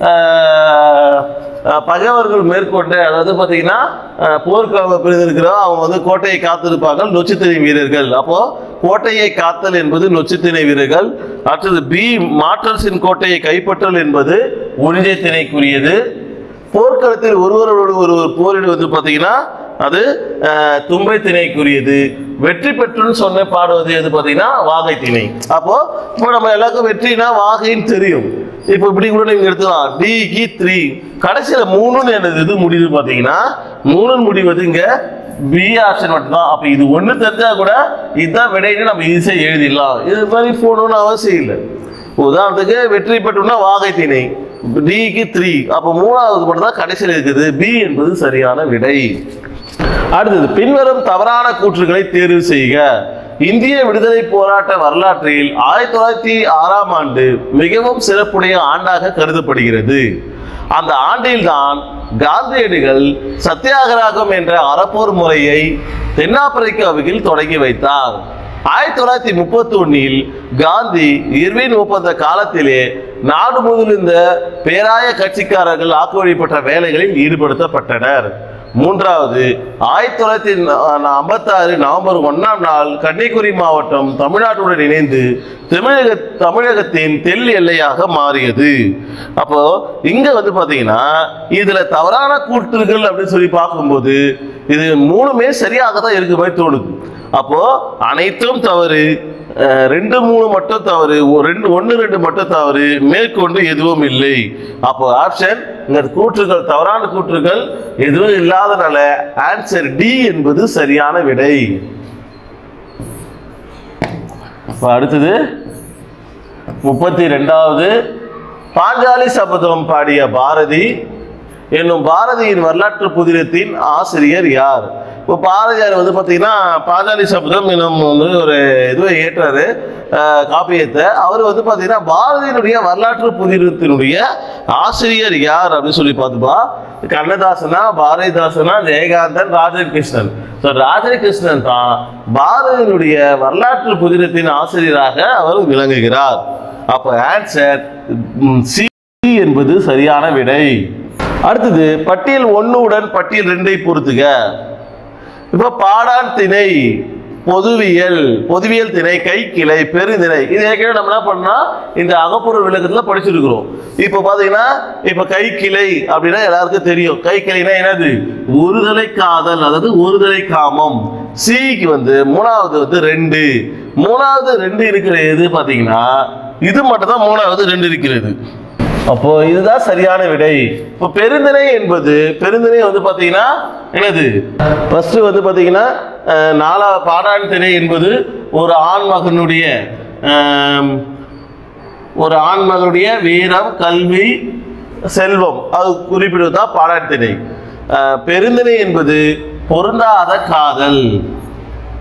Speaker 1: ஆஹ், ஆஹ், பகைவர்கள் மேற்கொண்டு அதாவது பாத்தீங்கன்னா ஆஹ், போர்க்கால பிரிந்திருக்கிறோம் அவங்க வந்து கோட்டையை காத்திருப்பாங்க நொச்சுத்திணை வீரர்கள் அப்போ கோட்டையை காத்தல் என்பது நொச்சுத்திணை வீரர்கள் அடுத்தது பி மாற்றரசின் கோட்டையை கைப்பற்றல் என்பது ஒழிஞ்சை திணைக்குரியது போர்க்களத்தில் ஒருவரோடு ஒருவர் போரிடு வந்து பார்த்தீங்கன்னா அது அஹ், தும்பை திணைக்குரியது வெற்றி பெற்றுன்னு சொன்ன பாடுவது எது பார்த்தீங்கன்னா வாகை திணை அப்போ இப்போ நம்ம எல்லாருக்கும் வெற்றினா வாகைன்னு தெரியும் இப்போ இப்படி கூட நீங்க எடுத்துக்கலாம் டிக்கு த்ரீ கடைசியில மூணுன்னு என்னது இது முடிவு பார்த்தீங்கன்னா மூணுன்னு முடிவது இங்க பி ஆப்ஷன் மட்டும்தான் அப்போ இது ஒன்று தெரிஞ்சா கூட இதுதான் விடைன்னு நம்ம ஈஸியாக எழுதிடலாம் இது மாதிரி போகணும்னு அவசியம் இல்லை உதாரணத்துக்கு வெற்றி பெற்றோம்னா வாகை திணை டிக்கு த்ரீ அப்போ மூணாவது மட்டும் தான் கடைசியில் இருக்குது பி என்பது சரியான விடை அடுத்தது பின்வரும் தவறான கூற்றுகளை தேர்வு செய்க இந்திய விடுதலை போராட்ட வரலாற்றில் ஆயிரத்தி தொள்ளாயிரத்தி ஆறாம் ஆண்டு மிகவும் சிறப்புடைய ஆண்டாக கருதப்படுகிறது அந்த ஆண்டில்தான் காந்தியடிகள் சத்தியாகிரகம் என்ற அறப்போர் முறையை தென்னாப்பிரிக்காவில் தொடங்கி வைத்தார் ஆயிரத்தி தொள்ளாயிரத்தி முப்பத்தி ஒன்னில் காந்தி இர்வின் ஒப்பந்த காலத்திலே நாடு முழுவதும் இந்த பேராய கட்சிக்காரர்கள் ஆக்கிரமிப்பட்ட வேலைகளில் ஈடுபடுத்தப்பட்டனர் மூன்றாவது ஆயிரத்தி தொள்ளாயிரத்தி ஐம்பத்தாறு நவம்பர் ஒன்னாம் நாள் கன்னியாகுமரி மாவட்டம் தமிழ்நாட்டுடன் இணைந்து தமிழக தமிழகத்தின் தெல் எல்லையாக மாறியது அப்போ இங்க வந்து பாத்தீங்கன்னா இதுல தவறான கூற்றுகள் அப்படின்னு சொல்லி பார்க்கும்போது இது மூணுமே சரியாக தான் இருக்க மாதிரி தோணுது அப்போ அனைத்தும் தவறு அஹ், ரெண்டு மூணு மட்டும் தவறு ஒ- ரெண்டு ஒன்று ரெண்டு மட்டும் தவறு மேற்கொண்டு எதுவும் இல்லை அப்போ ஆப்ஷன் இந்த கூற்றுகள் தவறான கூற்றுகள் எதுவும் இல்லாதனால ஆன்சர் டி என்பது சரியான விடை இப்ப அடுத்தது முப்பத்தி ரெண்டாவது பாஞ்சாலி சபதம் பாடிய பாரதி என்னும் பாரதியின் வரலாற்று புதினத்தின் ஆசிரியர் யார் இப்போ பாரதியார் வந்து பார்த்தீங்கன்னா பாஞ்சாலி சபதம் என்னும் வந்து ஒரு இதுவை ஏற்றாரு அஹ், காப்பியத்தை அவர் வந்து பார்த்தீங்கன்னா பாரதியினுடைய வரலாற்று புதினத்தினுடைய ஆசிரியர் யார் அப்படின்னு சொல்லி பார்த்துப்பா கண்ணதாசனா பாரதிதாசனா ஜெயகாந்தன் ராஜன் கிருஷ்ணன் ஸோ ராஜன் கிருஷ்ணன் தான் பாரதியினுடைய வரலாற்று புதினத்தின் ஆசிரியராக அவர் விளங்குகிறார் அப்போ ஆன்சர் சி என்பது சரியான விடை அடுத்தது பட்டியல் ஒன்றுடன் பட்டியல் ரெண்டை பொறுத்துக இப்போ பாடான் திணை பொதுவியல் பொதுவியல் திணை கை கிளை பெருந்திணை இது ஏற்கனவே நம்ம என்ன பண்ணா இந்த அகப்பொருள் விளக்கத்துல படிச்சிருக்கிறோம் இப்போ பாத்தீங்கன்னா இப்போ கை கிளை அப்படின்னா எல்லாருக்கும் தெரியும் கை கிளைனா என்னது ஒருதலை காதல் அதாவது ஒருதலை காமம் சிக்கு வந்து மூணாவது வந்து ரெண்டு மூணாவது ரெண்டு இருக்கிற எது பாத்தீங்கன்னா இது மட்டும் தான் மூணாவது ரெண்டு இருக்கிறது அப்போ இதுதான் சரியான விடை இப்போ பெருந்திணை என்பது பெருந்திணை வந்து பாத்தீங்கன்னா என்னது ஃபர்ஸ்ட் வந்து பாத்தீங்கன்னா அஹ், நாலா பாடான் திணை என்பது ஒரு ஆண் மகனுடைய ஆம், ஒரு ஆண் மகனுடைய வீரம் கல்வி செல்வம் அது குறிப்பிடுவதுதான் பாடான் திணை அஹ், பெருந்திணை என்பது பொருந்தாத காதல்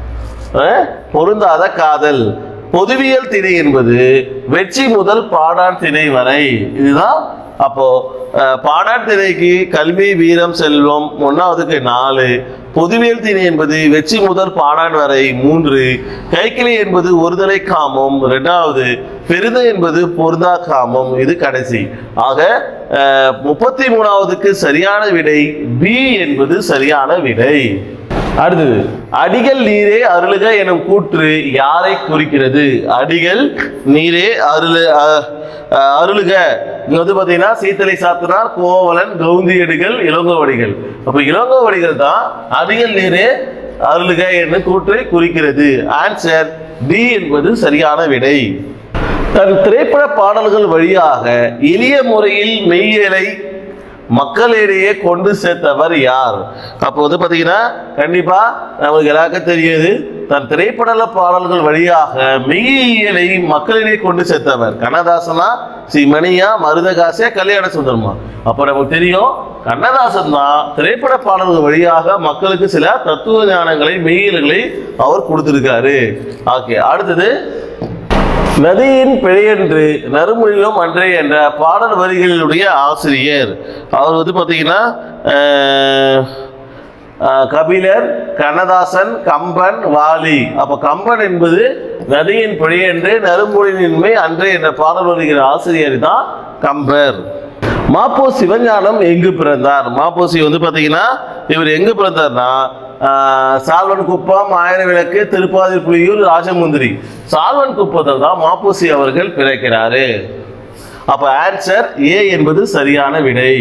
Speaker 1: அஹ், பொருந்தாத காதல் பொதுவியல் திணை என்பது வெற்றி முதல் பாடான் திணை வரை இதுதான் அப்போ அஹ், பாடான் திணைக்கு கல்வி வீரம் செல்வம் ஒன்னாவதுக்கு நாலு பொதுவியல் திணை என்பது வெற்றி முதல் பாடான் வரை மூன்று கைக்கிளி என்பது ஒருதலை காமம் இரண்டாவது பெருது என்பது பொருந்தா காமம் இது கடைசி ஆக அஹ், முப்பத்தி மூணாவதுக்கு சரியான விடை பி என்பது சரியான விடை அடுத்தது அடிகள் நீரே அருளுக எனும் கூற்று யாரை குறிக்கிறது அடிகள் நீரே அருளு அ- அ- அருளுக இங்க வந்து பாத்தீங்கன்னா சீத்தலை சாத்தனார் கோவலன் கவுந்தியடிகள் இளங்கோவடிகள் அப்ப இளங்கோவடிகள் தான் அடிகள் நீரே அருளுக என்று கூற்றை குறிக்கிறது ஆன்சர் டி என்பது சரியான விடை தன் திரைப்பட பாடல்கள் வழியாக எளிய முறையில் மெய்யியலை மக்களிடையே கொண்டு சேர்த்தவர் யார் அப்போ வந்து பார்த்தீங்கன்னா கண்டிப்பா நமக்கு எல்லாருக்கும் தெரியுது தன் திரைப்பட பாடல்கள் வழியாக மெய்யியலை மக்களிடையே கொண்டு சேர்த்தவர் கண்ணதாசனா ஸ்ரீ மணியா மருதகாசியா கல்யாண சுந்தரமா அப்போ நமக்கு தெரியும் கண்ணதாசன் தான் திரைப்பட பாடல்கள் வழியாக மக்களுக்கு சில தத்துவ ஞானங்களை மெய்யியல்களை அவர் கொடுத்திருக்காரு ஓகே அடுத்தது நதியின் பிழையன்று நறுமொழியிலும் அன்றே என்ற பாடல் வரிகளுடைய ஆசிரியர் அவர் வந்து பார்த்தீங்கன்னா அஹ், அஹ், கபிலர் கண்ணதாசன் கம்பன் வாலி அப்போ கம்பன் என்பது நதியின் பிழையன்று நறுமொழியின்மை அன்றே என்ற பாடல் வரிகள் ஆசிரியர் தான் கம்பர் மாப்போ சிவஞானம் எங்கு பிறந்தார் மாப்போசி வந்து பார்த்தீங்கன்னா இவர் எங்கு பிறந்தார்னா ஆஹ், சால்வன் குப்பம் ஆயிரம் விளக்கு திருப்பாதிரி புலியூர் ராஜமுந்திரி சால்வன் குப்பத்தில் தான் மாப்போசி அவர்கள் பிறக்கிறாரு அப்ப ஆன்சர் ஏ என்பது சரியான விடை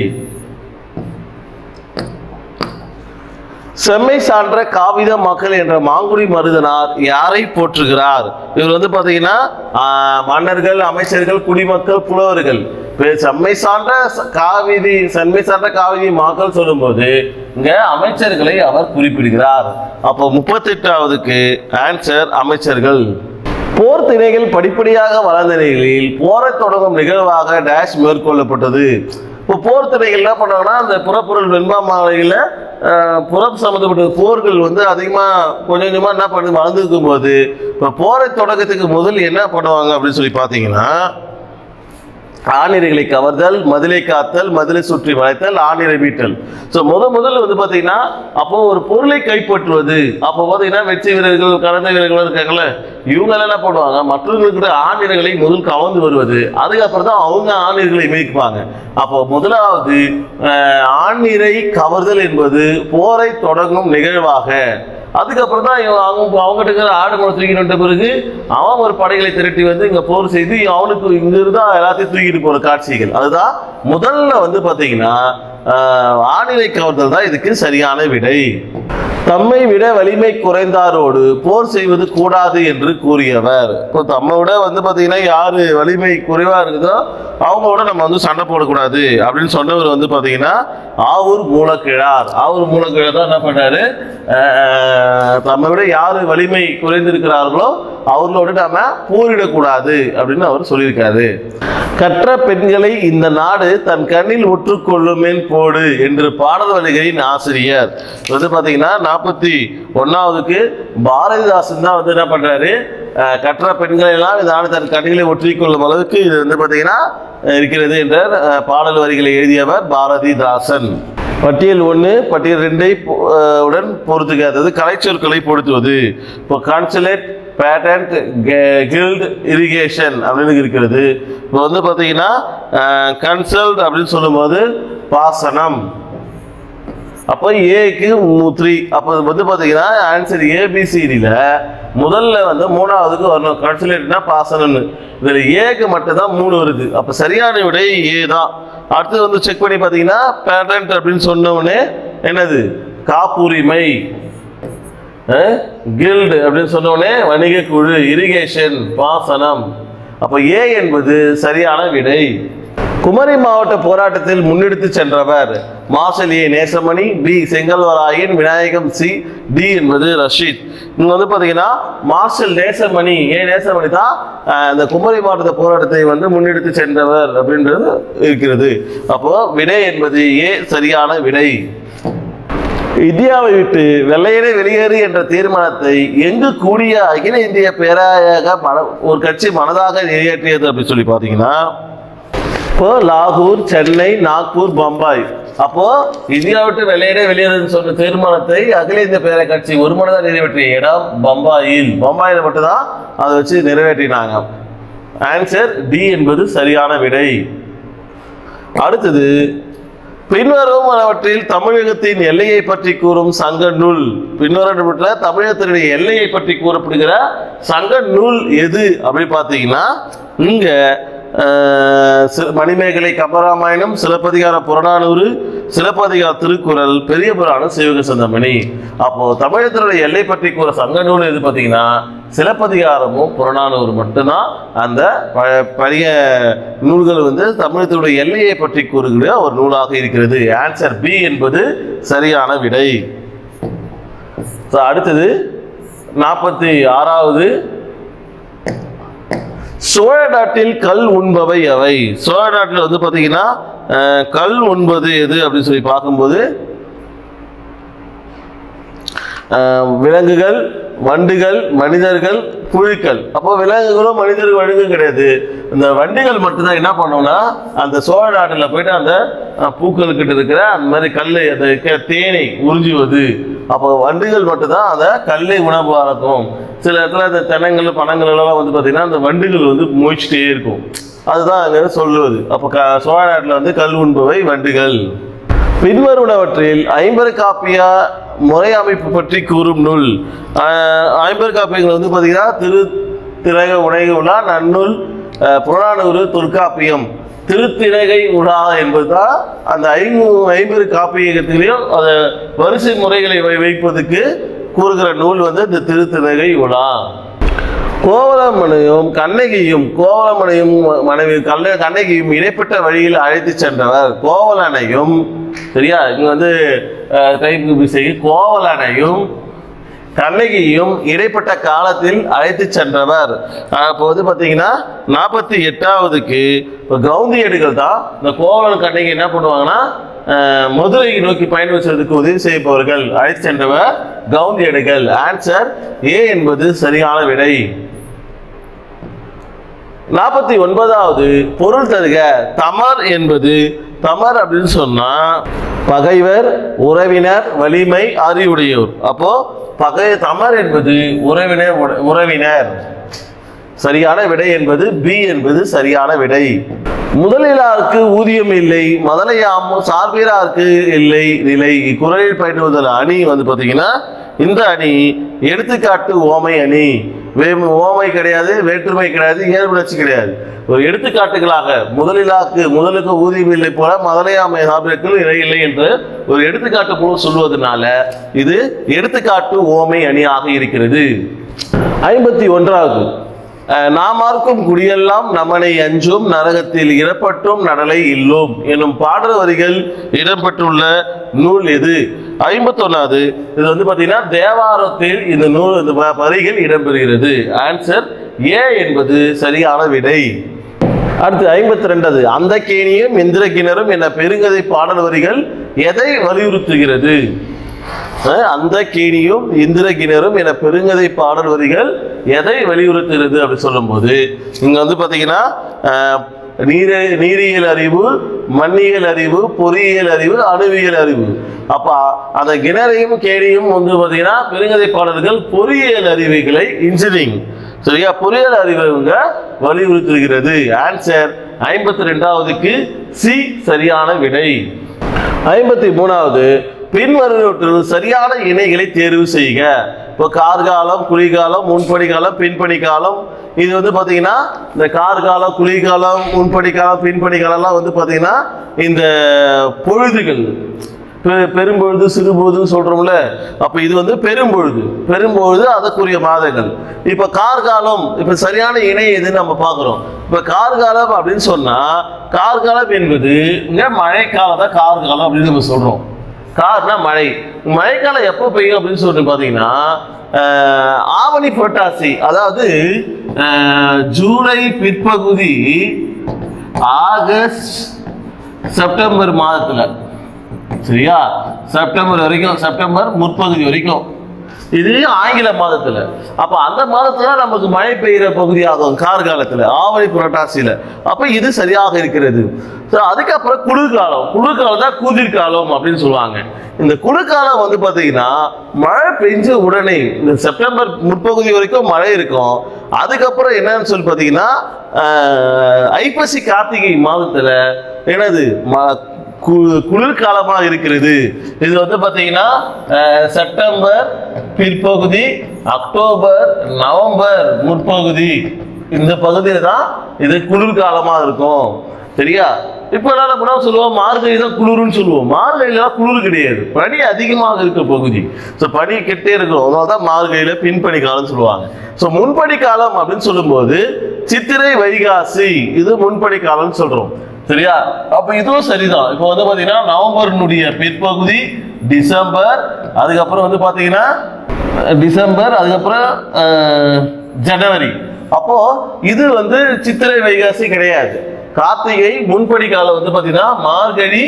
Speaker 1: செம்மை சான்ற காவித மக்கள் என்ற மாங்குடி மருதனார் யாரை போற்றுகிறார் இவர் வந்து பாத்தீங்கன்னா ஆஹ், மன்னர்கள் அமைச்சர்கள் குடிமக்கள் புலவர்கள் இப்ப செம்மை சான்ற ச- காவிதி செம்மை சான்ற காவிதி மக்கள் சொல்லும்போது இங்க அமைச்சர்களை அவர் குறிப்பிடுகிறார் அப்போ முப்பத்தெட்டாவதுக்கு ஆன்சர் அமைச்சர்கள் போர் திணைகள் படிப்படியாக வளர்ந்த நிலையில் போரை தொடங்கும் நிகழ்வாக டேஷ் மேற்கொள்ளப்பட்டது இப்போ போர் திணைகள் என்ன பண்ணாங்கன்னா அந்த புறப்பொருள் வெண்பா மாலையில் புறம் சம்மந்தப்பட்ட போர்கள் வந்து அதிகமாக கொஞ்சம் கொஞ்சமாக என்ன பண்ணி வளர்ந்துருக்கும் போது இப்போ போரை தொடக்கத்துக்கு முதல் என்ன பண்ணுவாங்க அப்படின்னு சொல்லி பார்த்தீங்கன்னா ஆணிரைகளை கவர்தல் மதிலை காத்தல் மதிலை சுற்றி வளைத்தல் ஆணிரை மீட்டல் ஸோ முத முதல்ல வந்து பார்த்தீங்கன்னா அப்போ ஒரு பொருளை கைப்பற்றுவது அப்போ பார்த்தீங்கன்னா வெற்றி வீரர்கள் கலந்த வீரர்கள் இருக்காங்கல்ல இவங்க எல்லாம் என்ன பண்ணுவாங்க மற்றவர்களுக்கு ஆணிரைகளை முதல் கவர்ந்து வருவது அதுக்கப்புறம் தான் அவங்க ஆணிரைகளை மீட்பாங்க அப்போ முதலாவது அஹ், ஆணிரை கவர்தல் என்பது போரை தொடங்கும் நிகழ்வாக அதுக்கப்புறம் தான் இவன் அவங்க அவங்ககிட்ட இருக்கிற ஆடு மூலம் தூக்கிட்டு வந்த பிறகு அவன் ஒரு படைகளை திரட்டி வந்து இங்க போர் செய்து அவனுக்கு இங்க இருந்தா எல்லாத்தையும் தூக்கிட்டு போற காட்சிகள் அதுதான் முதல்ல வந்து பாத்தீங்கன்னா ஆஹ், ஆணிலை கவர்தல் தான் இதுக்கு சரியான விடை தம்மை விட வலிமை குறைந்தாரோடு போர் செய்வது கூடாது என்று கூறியவர் இப்போ தம்மை விட வந்து பாத்தீங்கன்னா யாரு வலிமை குறைவா இருக்குதோ அவங்களோட நம்ம வந்து சண்டை போடக்கூடாது அப்படின்னு சொன்னவர் வந்து பாத்தீங்கன்னா ஆவூர் மூலக்கிழார் ஆவூர் மூலக்கிழார் தான் என்ன பண்ணாரு அஹ், தம்மை விட யாரு வலிமை குறைந்திருக்கிறார்களோ அவர்களோடு நாம போரிடக்கூடாது அப்படின்னு அவர் சொல்லியிருக்காரு கற்ற பெண்களை இந்த நாடு தன் கண்ணில் ஒற்றுக்கொள்ளுமேன் போடு என்று பாடல் வழிகளின் ஆசிரியர் இது வந்து பாத்தீங்கன்னா நாற்பத்தி ஒன்னாவதுக்கு பாரதிதாசன் தான் வந்து என்ன பண்றாரு அஹ், கற்ற பெண்களை எல்லாம் இந்த நாடு தன் கண்ணிலை ஒற்றிக்கொள்ளும் அளவுக்கு இது வந்து பாத்தீங்கன்னா அஹ், இருக்கிறது என்ற அஹ், பாடல் வரிகளை எழுதியவர் பாரதிதாசன் பட்டியல் ஒன்று பட்டியல் ரெண்டை பொ- அஹ், உடன் பொறுத்துக அதாவது கலைச்சொற்களை பொருத்துவது இப்போ கான்சுலேட் பேட்டன்ட் கில்ட் இரிகேஷன் அப்படின்னு இருக்கிறது இப்போ வந்து பார்த்தீங்கன்னா கன்சல்ட் அப்படின்னு சொல்லும்போது பாசனம் அப்போ ஏக்கு த்ரீ அப்போ இது வந்து பார்த்தீங்கன்னா ஆன்சர் ஏபிசிடியில் முதல்ல வந்து மூணாவதுக்கு வரணும் கன்சுலேட்னா பாசனம்னு இதில் ஏக்கு மட்டும்தான் மூணு வருது அப்போ சரியான விடை ஏ தான் அடுத்து வந்து செக் பண்ணி பார்த்தீங்கன்னா பேட்டன்ட் அப்படின்னு சொன்ன உடனே என்னது காப்புரிமை கில்டு அப்படின்னு சொன்ன உடனே வணிக குழு இரிகேஷன் பாசனம் அப்போ ஏ என்பது சரியான விடை குமரி மாவட்ட போராட்டத்தில் முன்னெடுத்து சென்றவர் Marshal A Nesamani B Sengalvarayan Vinayagam C D என்பது ரஷீத் இங்க வந்து பாத்தீங்கன்னா மார்ஷல் நேசமணி ஏ நேசமணி தான் அஹ், இந்த குமரி மாவட்ட போராட்டத்தை வந்து முன்னெடுத்து சென்றவர் அப்படின்றது இருக்கிறது அப்போ விடை என்பது ஏ சரியான விடை இந்தியாவை விட்டு வெள்ளையனே வெளியேறு என்ற தீர்மானத்தை எங்கு கூடிய அகில இந்திய பேராயாக மன ஒரு கட்சி மனதாக நிறைவேற்றியது அப்படின்னு சொல்லி பார்த்தீங்கன்னா இப்போ லாகூர் சென்னை நாக்பூர் பம்பாய் அப்போ இந்தியா விட்டு வெளியேறே வெளியேறுன்னு சொன்ன தீர்மானத்தை அகில இந்திய பேர கட்சி ஒரு மனதாக நிறைவேற்றிய இடம் பம்பாயில் பம்பாயில் மட்டும்தான் அதை வச்சு நிறைவேற்றினாங்க ஆன்சர் டி என்பது சரியான விடை அடுத்தது பின்வரும் அவற்றில் தமிழகத்தின் எல்லையை பற்றி கூறும் சங்க நூல் பின்வரும் தமிழகத்தினுடைய எல்லையை பற்றி கூறப்படுகிற சங்க நூல் எது அப்படி பார்த்தீங்கன்னா இங்க அஹ், சி- மணிமேகலை கம்பராமாயணம் சிலப்பதிகார புறநானூறு சிலப்பதிகார திருக்குறள் பெரிய புராணம் சிவக சிந்தாமணி அப்போ தமிழகத்தினுடைய எல்லை பற்றி கூற சங்க நூல் எது பார்த்தீங்கன்னா சிலப்பதிகாரமும் புறநானூறு மட்டும்தான் அந்த ப- பழைய நூல்கள் வந்து தமிழகத்தினுடைய எல்லையை பற்றி கூறுகிற ஒரு நூலாக இருக்கிறது ஆன்சர் பி என்பது சரியான விடை So, அடுத்தது நாற்பத்தி ஆறாவது சோழ நாட்டில் கல் உண்பவை எவை சோழ நாட்டில் வந்து பார்த்தீங்கன்னா அஹ், கல் உண்பது எது அப்படின்னு சொல்லி பார்க்கும்போது அஹ், விலங்குகள் வண்டுகள் மனிதர்கள் புழுக்கள் அப்போ விலங்குகளும் மனிதர்கள் வழுங்கும் கிடையாது இந்த வண்டுகள் மட்டும்தான் என்ன பண்ணோம்னா அந்த சோழ நாட்டில் போயிட்டு அந்த அஹ், பூக்கள்கிட்ட இருக்கிற அந்த மாதிரி கல்லை அந்த க- தேனை உறிஞ்சுவது அப்போ வண்டுகள் மட்டும்தான் அந்த கல்லை உணவாக இருக்கும் சில இடத்துல அந்த தென்னங்கள் பனங்கள் எல்லாம் வந்து பார்த்தீங்கன்னா அந்த வண்டுகள் வந்து மொய்ச்சிட்டே இருக்கும் அதுதான் அங்கே சொல்லுவது அப்போ க சோழ நாட்டில் வந்து கல் உண்பவை வண்டுகள் பின்வருவனவற்றில் ஐம்பது காப்பிய முறை அமைப்பு பற்றி கூறும் நூல் ஆஹ் ஐம்பது காப்பியங்கள் வந்து பார்த்தீங்கன்னா திரு திரக உலக உலா நன்னூல் ஆஹ் புறநானூறு தொல்காப்பியம் திருத்திரகை உலா என்பதுதான் அந்த ஐநூ ஐம்பது காப்பியகத்திலையும் அந்த வரிசை முறைகளை வை- வைப்பதற்கு கூறுகிற நூல் வந்து இந்த திருத்திரகை உலா கோவலமனையும் கண்ணகியும் கோவலமனையும் மனைவி கல்ல கண்ணகியும் இடைப்பட்ட வழியில் அழைத்து சென்றவர் கோவலனையும் சரியா இங்க வந்து டைப் செய்ய கோவலனையும் கண்ணகியும் இடைப்பட்ட காலத்தில் அழைத்து சென்றவர் அப்போ வந்து பார்த்தீங்கன்னா நாற்பத்தி எட்டாவதுக்கு இப்போ கவுந்தியடிகள் தான் இந்த கோவலன் கண்ணகி என்ன பண்ணுவாங்கன்னா அஹ், மதுரையை நோக்கி பயணம் செய்வதற்கு உதவி செய்பவர்கள் அழைத்து சென்றவர் கவுந்தியடிகள் ஆன்சர் ஏ என்பது சரியான விடை நாற்பத்தி ஒன்பதாவது பொருள் தருக தமர் என்பது தமர் அப்படின்னு சொன்னா பகைவர் உறவினர் வலிமை அறிவுடையோர் அப்போ பகை தமர் என்பது உறவினர் உட- உறவினர் சரியான விடை என்பது பி என்பது சரியான விடை முதலிலாருக்கு ஊதியம் இல்லை முதலையாம் சார்பிலாருக்கு இல்லை நிலை குரலில் பயிற்றுவதில் அணி வந்து பார்த்தீங்கன்னா இந்த அணி எடுத்துக்காட்டு ஓமை அணி வே ஓமை கிடையாது வேற்றுமை கிடையாது இயல்புணர்ச்சி கிடையாது ஒரு எடுத்துக்காட்டுகளாக முதலிலாக்கு முதலுக்கு ஊதியம் இல்லை போல முதலையாமை சார்பிற்கு இறை இல்லை என்று ஒரு எடுத்துக்காட்டு போல சொல்வதனால இது எடுத்துக்காட்டு ஓமை அணியாக இருக்கிறது ஐம்பத்தி ஒன்றாவது அஹ், நாமார்க்கும் குடியெல்லாம் நமனை அஞ்சும் நரகத்தில் இடப்பட்டும் நடலை இல்லோம் எனும் பாடல் வரிகள் இடம்பெற்றுள்ள நூல் எது ஐம்பத்தொன்னாவது இது வந்து பார்த்தீங்கன்னா தேவாரத்தில் இந்த நூல் இந்த வ- வரிகள் இடம்பெறுகிறது ஆன்சர் ஏ என்பது சரியான விடை அடுத்து ஐம்பத்தி ரெண்டாவது அந்த கேணியும் இந்திர கிணறும் என பெருங்கதை பாடல் வரிகள் எதை வலியுறுத்துகிறது அஹ், அந்த கேணியும் இந்திர கிணறும் என பெருங்கதை பாடல் வரிகள் எதை வலியுறுத்துகிறது அப்படி சொல்லும்போது இங்க வந்து பாத்தீங்கன்னா அஹ், நீர நீரியல் அறிவு மண்ணியல் அறிவு பொறியியல் அறிவு அணுவியல் அறிவு அப்ப அந்த கிணறையும் கேணியும் வந்து பாத்தீங்கன்னா பெருங்கதை பாடல்கள் பொறியியல் அறிவுகளை இன்ஜினியரிங் சரியா பொறியியல் அறிவை இவங்க வலியுறுத்துகிறது ஆன்சர் ஐம்பத்தி ரெண்டாவதுக்கு சி சரியான விடை ஐம்பத்தி மூணாவது பின்வருவற்றில் சரியான இணைகளை தேர்வு செய்க இப்போ கார்காலம் குளிர்காலம் முன்படி காலம் பின்படி காலம் இது வந்து பார்த்தீங்கன்னா இந்த கார்காலம் குளிர்காலம் முன்படி காலம் பின்படி காலம்லாம் வந்து பார்த்தீங்கன்னா இந்த பொழுதுகள் பெ- பெரும்பொழுது சிறுபொழுதுன்னு சொல்றோம்ல அப்ப இது வந்து பெரும்பொழுது பெரும்பொழுது அதற்குரிய மாதங்கள் இப்ப கார்காலம் இப்ப சரியான இணை எதுன்னு நம்ம பார்க்கிறோம் இப்ப கார்காலம் அப்படின்னு சொன்னா கார்காலம் என்பது இங்க மழைக்காலம் தான் கார்காலம் அப்படின்னு நம்ம சொல்றோம் கார்னா மழை மழைக்காலம் எப்போ பெய்யும் அப்படின்னு சொல்லிட்டு பார்த்தீங்கன்னா ஆஹ், ஆவணி புரட்டாசி அதாவது ஆஹ், ஜூலை பிற்பகுதி ஆகஸ்ட் செப்டம்பர் மாதத்துல சரியா செப்டம்பர் வரைக்கும் செப்டம்பர் முற்பகுதி வரைக்கும் இது ஆங்கில மாதத்துல அப்ப அந்த மாதத்துல நமக்கு மழை பெய்யுற பகுதியாகும் கார்காலத்துல ஆவணி புரட்டாசியில அப்ப இது சரியாக இருக்கிறது So, அதுக்கப்புறம் குளிர்காலம் குளிர்காலம் தான் குளிர்காலம் அப்படின்னு சொல்லுவாங்க இந்த குளிர்காலம் வந்து பாத்தீங்கன்னா மழை பெஞ்ச உடனே இந்த செப்டம்பர் முற்பகுதி வரைக்கும் மழை இருக்கும் அதுக்கப்புறம் என்னன்னு சொல்லி பாத்தீங்கன்னா ஆஹ், ஐப்பசி கார்த்திகை மாதத்துல என்னது ம- கு- குளிர்காலமா இருக்கிறது இது வந்து பாத்தீங்கன்னா அஹ், செப்டம்பர் பிற்பகுதி அக்டோபர் நவம்பர் முற்பகுதி இந்த பகுதியில தான் இது குளிர்காலமா இருக்கும் சரியா இப்ப என்ன பண்ணோம் சொல்லுவோம் மார்கழி தான் குளிர்னு சொல்லுவோம் மார்கழிலாம் குளிர் கிடையாது பனி அதிகமாக இருக்க பகுதி ஸோ பனி கெட்டே இருக்கும் அதனால தான் மார்கழியில பின்பனி காலம் சொல்லுவாங்க ஸோ முன்பனி காலம் அப்படின்னு சொல்லும்போது சித்திரை வைகாசி இது முன்பனி காலம்னு சொல்றோம் சரியா அப்ப இதுவும் சரிதான் இப்போ வந்து பாத்தீங்கன்னா நவம்பரினுடைய பிற்பகுதி டிசம்பர் அதுக்கப்புறம் வந்து பாத்தீங்கன்னா அஹ், டிசம்பர் அதுக்கப்புறம் அஹ், ஜனவரி அப்போ இது வந்து சித்திரை வைகாசி கிடையாது கார்த்திகை முன்படி காலம் வந்து பாத்தீங்கன்னா மார்கழி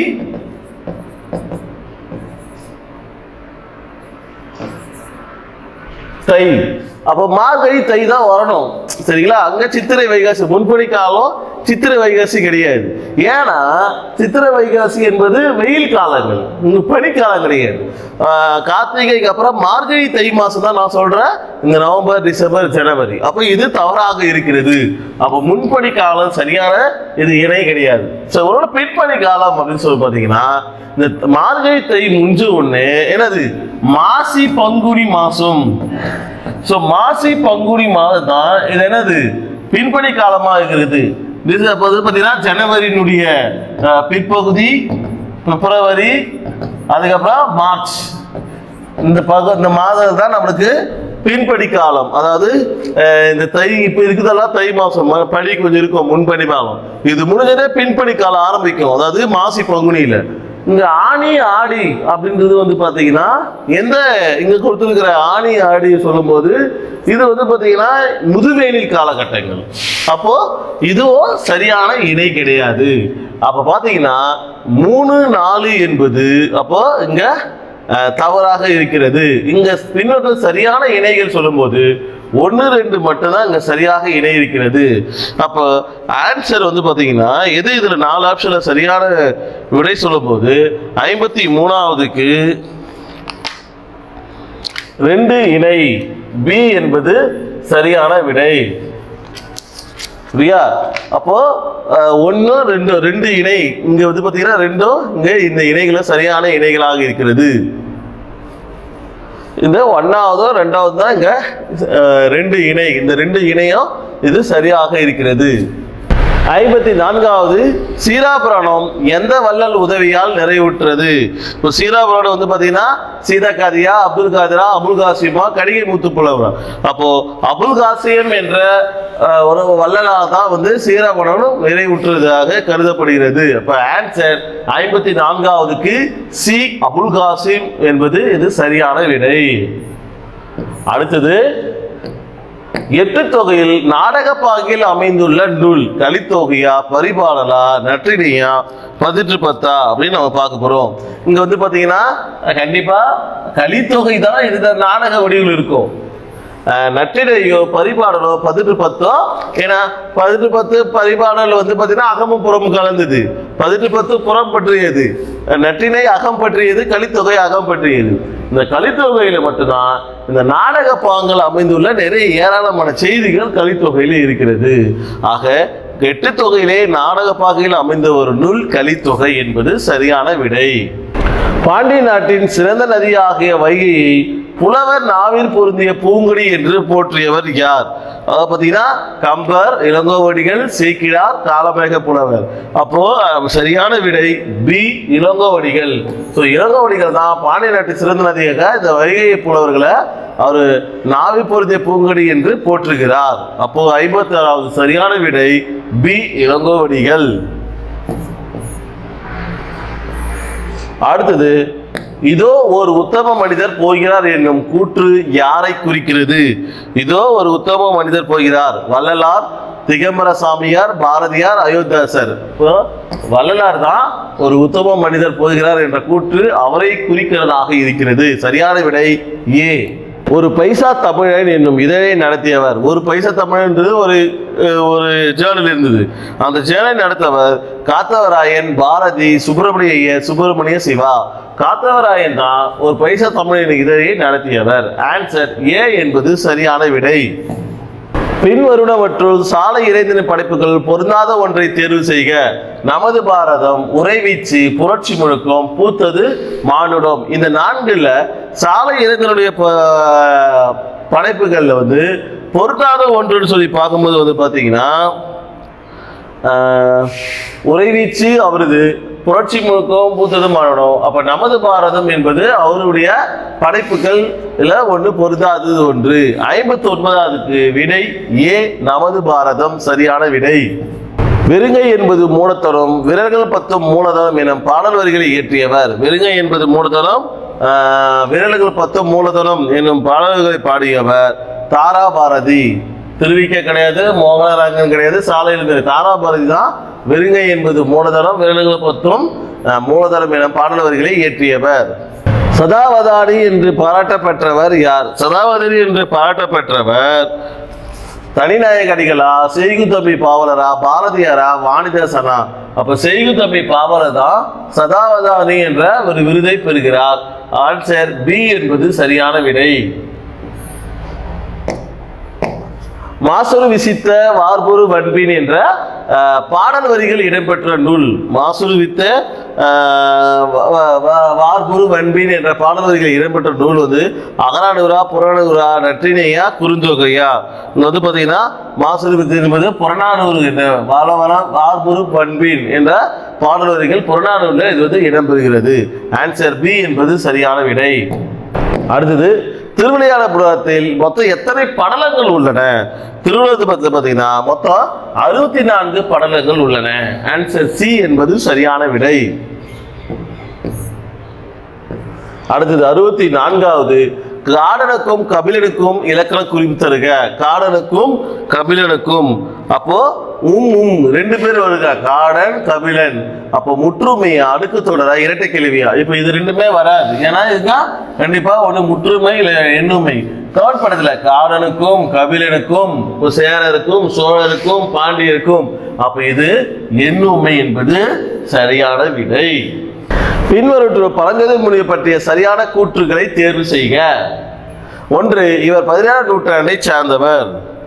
Speaker 1: தை அப்போ மார்கழி தை தான் வரணும் சரிங்களா அங்க சித்திரை வைகாசி முன்படி காலம் சித்திரை வைகாசி கிடையாது ஏன்னா சித்திரை வைகாசி என்பது வெயில் காலங்கள் இங்க பனிக்காலம் கிடையாது ஆஹ் கார்த்திகைக்கு அப்புறம் மார்கழி தை மாசம் தான் நான் சொல்றேன் இந்த நவம்பர் டிசம்பர் ஜனவரி அப்போ இது தவறாக இருக்கிறது அப்போ முன்படி காலம் சரியான இது இணை கிடையாது ஸோ ஒரு பின்பணி காலம் அப்படின்னு சொல்லி பார்த்தீங்கன்னா இந்த மார்கழி தை முடிஞ்ச உடனே என்னது மாசி பங்குனி மாசம் ஸோ மாசி பங்குனி மாதம் தான் இது என்னது பின்பணி காலமா இருக்கிறது இது அப்போ வந்து பார்த்தீங்கன்னா ஜனவரியினுடைய அஹ், பிற்பகுதி பிப்ரவரி அதுக்கப்புறம் மார்ச் இந்த பக இந்த மாதம் தான் நம்மளுக்கு பின்படி காலம் அதாவது அஹ், இந்த தை இப்போ இருக்குதெல்லாம் தை மாசம் ம- பனி கொஞ்சம் இருக்கும் முன்பனி காலம் இது முடிஞ்சதே பின்படி காலம் ஆரம்பிக்கும் அதாவது மாசி பங்குனியில இங்க ஆனி ஆடி அப்படின்றது வந்து பாத்தீங்கன்னா எந்த இங்க கொடுத்துருக்கிற ஆனி ஆடி சொல்லும்போது இது வந்து பாத்தீங்கன்னா முதுவேனில் காலகட்டங்கள் அப்போ இதுவும் சரியான இணை கிடையாது அப்ப பாத்தீங்கன்னா மூணு நாலு என்பது அப்போ இங்க அஹ், தவறாக இருக்கிறது இங்க பின்னொரு சரியான இணைகள் சொல்லும்போது ஒன்று ரெண்டு மட்டும்தான் இங்க சரியாக இணை இருக்கிறது அப்போ ஆன்சர் வந்து பாத்தீங்கன்னா எது இதுல நாலு ஆப்ஷன்ல சரியான விடை சொல்லும்போது ஐம்பத்தி மூணாவதுக்கு ரெண்டு இணை பி என்பது சரியான விடை சரியா அப்போ ஒன்று ரெண்டு ரெண்டு இணை இங்க வந்து பாத்தீங்கன்னா ரெண்டும் இங்க இந்த இணைகளும் சரியான இணைகளாக இருக்கிறது இந்த ஒன்னாவதோ ரெண்டாவது தான் இங்க அஹ், ரெண்டு இணை இந்த ரெண்டு இணையும் இது சரியாக இருக்கிறது ஐம்பத்தி நான்காவது சீராபுராணம் எந்த வள்ளல் உதவியால் நிறைவுற்றது இப்போ சீராபுராணம் வந்து பாத்தீங்கன்னா சீதா காதியா அப்துல் காதிரா அபுல் காசிமா கடிகை மூத்து புலவரா அப்போ அபுல் காசியம் என்ற அஹ், ஒரு வள்ளலால் தான் வந்து சீராபுராணம் நிறைவுற்றதாக கருதப்படுகிறது அப்ப ஆன்சர் ஐம்பத்தி நான்காவதுக்கு சி அபுல் காசிம் என்பது இது சரியான விடை அடுத்தது எட்டு தொகையில் நாடக பாகில் அமைந்துள்ள நூல் கலித்தொகையா பரிபாடலா நற்றினியா பதிற்று பத்தா அப்படின்னு நம்ம பார்க்க போறோம் இங்க வந்து பாத்தீங்கன்னா கண்டிப்பா கலித்தொகை தான் இது நாடக வடிவில் இருக்கும் அஹ், நற்றினையோ பரிபாடலோ பதிற்று பத்தோ ஏன்னா பதிற்று பத்து பரிபாடல் வந்து பாத்தீங்கன்னா அகமும் புறமும் கலந்தது பதிற்று பத்து புறம் பற்றியது அஹ், நற்றினை அகம் பற்றியது கலித்தொகை அகம் பற்றியது இந்த கலித்தொகையில மட்டும்தான் இந்த நாடக பாங்கள் அமைந்துள்ள நிறைய ஏராளமான செய்திகள் கலித்தொகையில இருக்கிறது ஆக எட்டு தொகையிலே நாடக பாகையில் அமைந்த ஒரு நூல் கலித்தொகை என்பது சரியான விடை பாண்டிய நாட்டின் சிறந்த நதியாகிய வைகையை புலவர் நாவில் பொருந்திய பூங்குடி என்று போற்றியவர் யார் அதாவது பார்த்தீங்கன்னா கம்பர் இளங்கோவடிகள் சீக்கிரார் காலமேக புலவர் அப்போ அஹ், சரியான விடை பி இளங்கோவடிகள் ஸோ இளங்கோவடிகள் தான் பாண்டிய நாட்டு சிறந்த நதியாக இந்த வைகை புலவர்களை அவர் நாவி பொருந்திய பூங்கொடி என்று போற்றுகிறார் அப்போ ஐம்பத்தி ஆறாவது சரியான விடை பி இளங்கோவடிகள் அடுத்தது இதோ ஒரு உத்தம மனிதர் போகிறார் என்னும் கூற்று யாரை குறிக்கிறது இதோ ஒரு உத்தம மனிதர் போகிறார் வள்ளலார் திகம்பர சாமியார் பாரதியார் அயோத்தியாசர் இப்போ வள்ளலார் தான் ஒரு உத்தம மனிதர் போகிறார் என்ற கூற்று அவரை குறிக்கிறதாக இருக்கிறது சரியான விடை ஏ ஒரு பைசா தமிழன் என்னும் இதழை நடத்தியவர் ஒரு பைசா தமிழன்றது ஒரு அஹ், ஒரு ஜேர்னல் இருந்தது அந்த ஜேர்னலை நடத்தவர் காத்தவராயன் பாரதி சுப்பிரமணிய ஐயர், சுப்பிரமணிய சிவா காத்தவராயன் தான் ஒரு பைசா தமிழன் இதழை நடத்தியவர் ஆன்சர் ஏ என்பது சரியான விடை பின்வருவனவற்றுள் சாலை இறைந்தின படைப்புகள் பொருந்தாத ஒன்றை தேர்வு செய்க நமது பாரதம் உறைவீச்சு புரட்சி முழக்கம் பூத்தது மானுடம் இந்த நான்குல சாலை இறைந்தனுடைய ப- படைப்புகள்ல வந்து பொருந்தாத ஒன்றுன்னு சொல்லி பார்க்கும்போது வந்து பாத்தீங்கன்னா ஆஹ், உறைவீச்சு அவரது புரட்சி முழுக்கம் பூத்தது மானுடம் அப்ப நமது பாரதம் என்பது அவருடைய படைப்புகள் இதுல ஒன்று பொருந்தாதது ஒன்று ஐம்பத்தி ஒன்பதாவதுக்கு விடை ஏ நமது பாரதம் சரியான விடை வெறுங்கை என்பது மூலத்தரம் விரல்கள் பத்தும் மூலதனம் எனும் பாடல் வரிகளை இயற்றியவர் வெறுங்கை என்பது மூலதனம் ஆஹ், விரல்கள் பத்தும் மூலதனம் என்னும் பாடல்களை பாடியவர் தாரா பாரதி திருவிக்க கிடையாது மோகனராங்கன் கிடையாது சாலையில் இருக்கிற தாரா பாரதி தான் வெறுங்கை என்பது மூலதனம் விரல்கள் பத்தும் ஆஹ், மூலதனம் என பாடல் வரிகளை இயற்றியவர் சதாவதானி என்று பாராட்டப்பெற்றவர் யார் சதாவதானி என்று பாராட்டப்பெற்றவர் தனிநாயகடிகளா செய்கு தம்பி பாவலரா பாரதியாரா வாணிதாசனா அப்ப செய்கு தம்பி பாவலர் தான் சதாவதானி என்ற ஒரு விருதை பெறுகிறார் ஆன்சர் பி என்பது சரியான விடை மாசுரு விசித்த வார்புரு வன்பின் என்ற அஹ், பாடல் வரிகள் இடம்பெற்ற நூல் மாசுரு வித்த அஹ், வ- வ- வ- வார்புரு வன்பின் என்ற பாடல் வரிகள் இடம்பெற்ற நூல் வந்து அகரானுரா புறநானூரா நற்றினையா குறுந்தொகையா இங்க வந்து பார்த்தீங்கன்னா மாசுரு வித்து என்பது புறநானூறு என்ற வாழவன வார்புரு வன்பின் என்ற பாடல் வரிகள் புறநானூரில் இது வந்து இடம்பெறுகிறது ஆன்சர் பி என்பது சரியான விடை அடுத்தது திருவிளையாடபுரத்தில் மொத்தம் எத்தனை படலங்கள் உள்ளன திருவிழத்து பத்தி பார்த்தீங்கன்னா மொத்தம் அறுபத்தி நான்கு படலங்கள் உள்ளன ஆன்சர் சி என்பது சரியான விடை அடுத்தது அறுபத்தி நான்காவது காடனுக்கும் கபிலனுக்கும் இலக்கண குறிப்பு தருக காடனுக்கும் கபிலனுக்கும் அப்போ உம் உம் ரெண்டு பேர் வருக காடன் கபிலன் அப்போ முற்றுமையா அடுக்கு தொடரா இரட்டை கேள்வியா இப்போ இது ரெண்டுமே வராது ஏன்னா இதுதான் கண்டிப்பா ஒண்ணு முற்றுமை இல்ல எண்ணுமை தேர்ட் படத்துல காடனுக்கும் கபிலனுக்கும் சேரருக்கும் சோழருக்கும் பாண்டியருக்கும் அப்ப இது எண்ணுமை என்பது சரியான விடை பின்வரும் பரஞ்சோதி முனியை பற்றிய சரியான கூற்றுகளை தேர்வு செய்க ஒன்று இவர் பதினேழாம் நூற்றாண்டை சார்ந்தவர்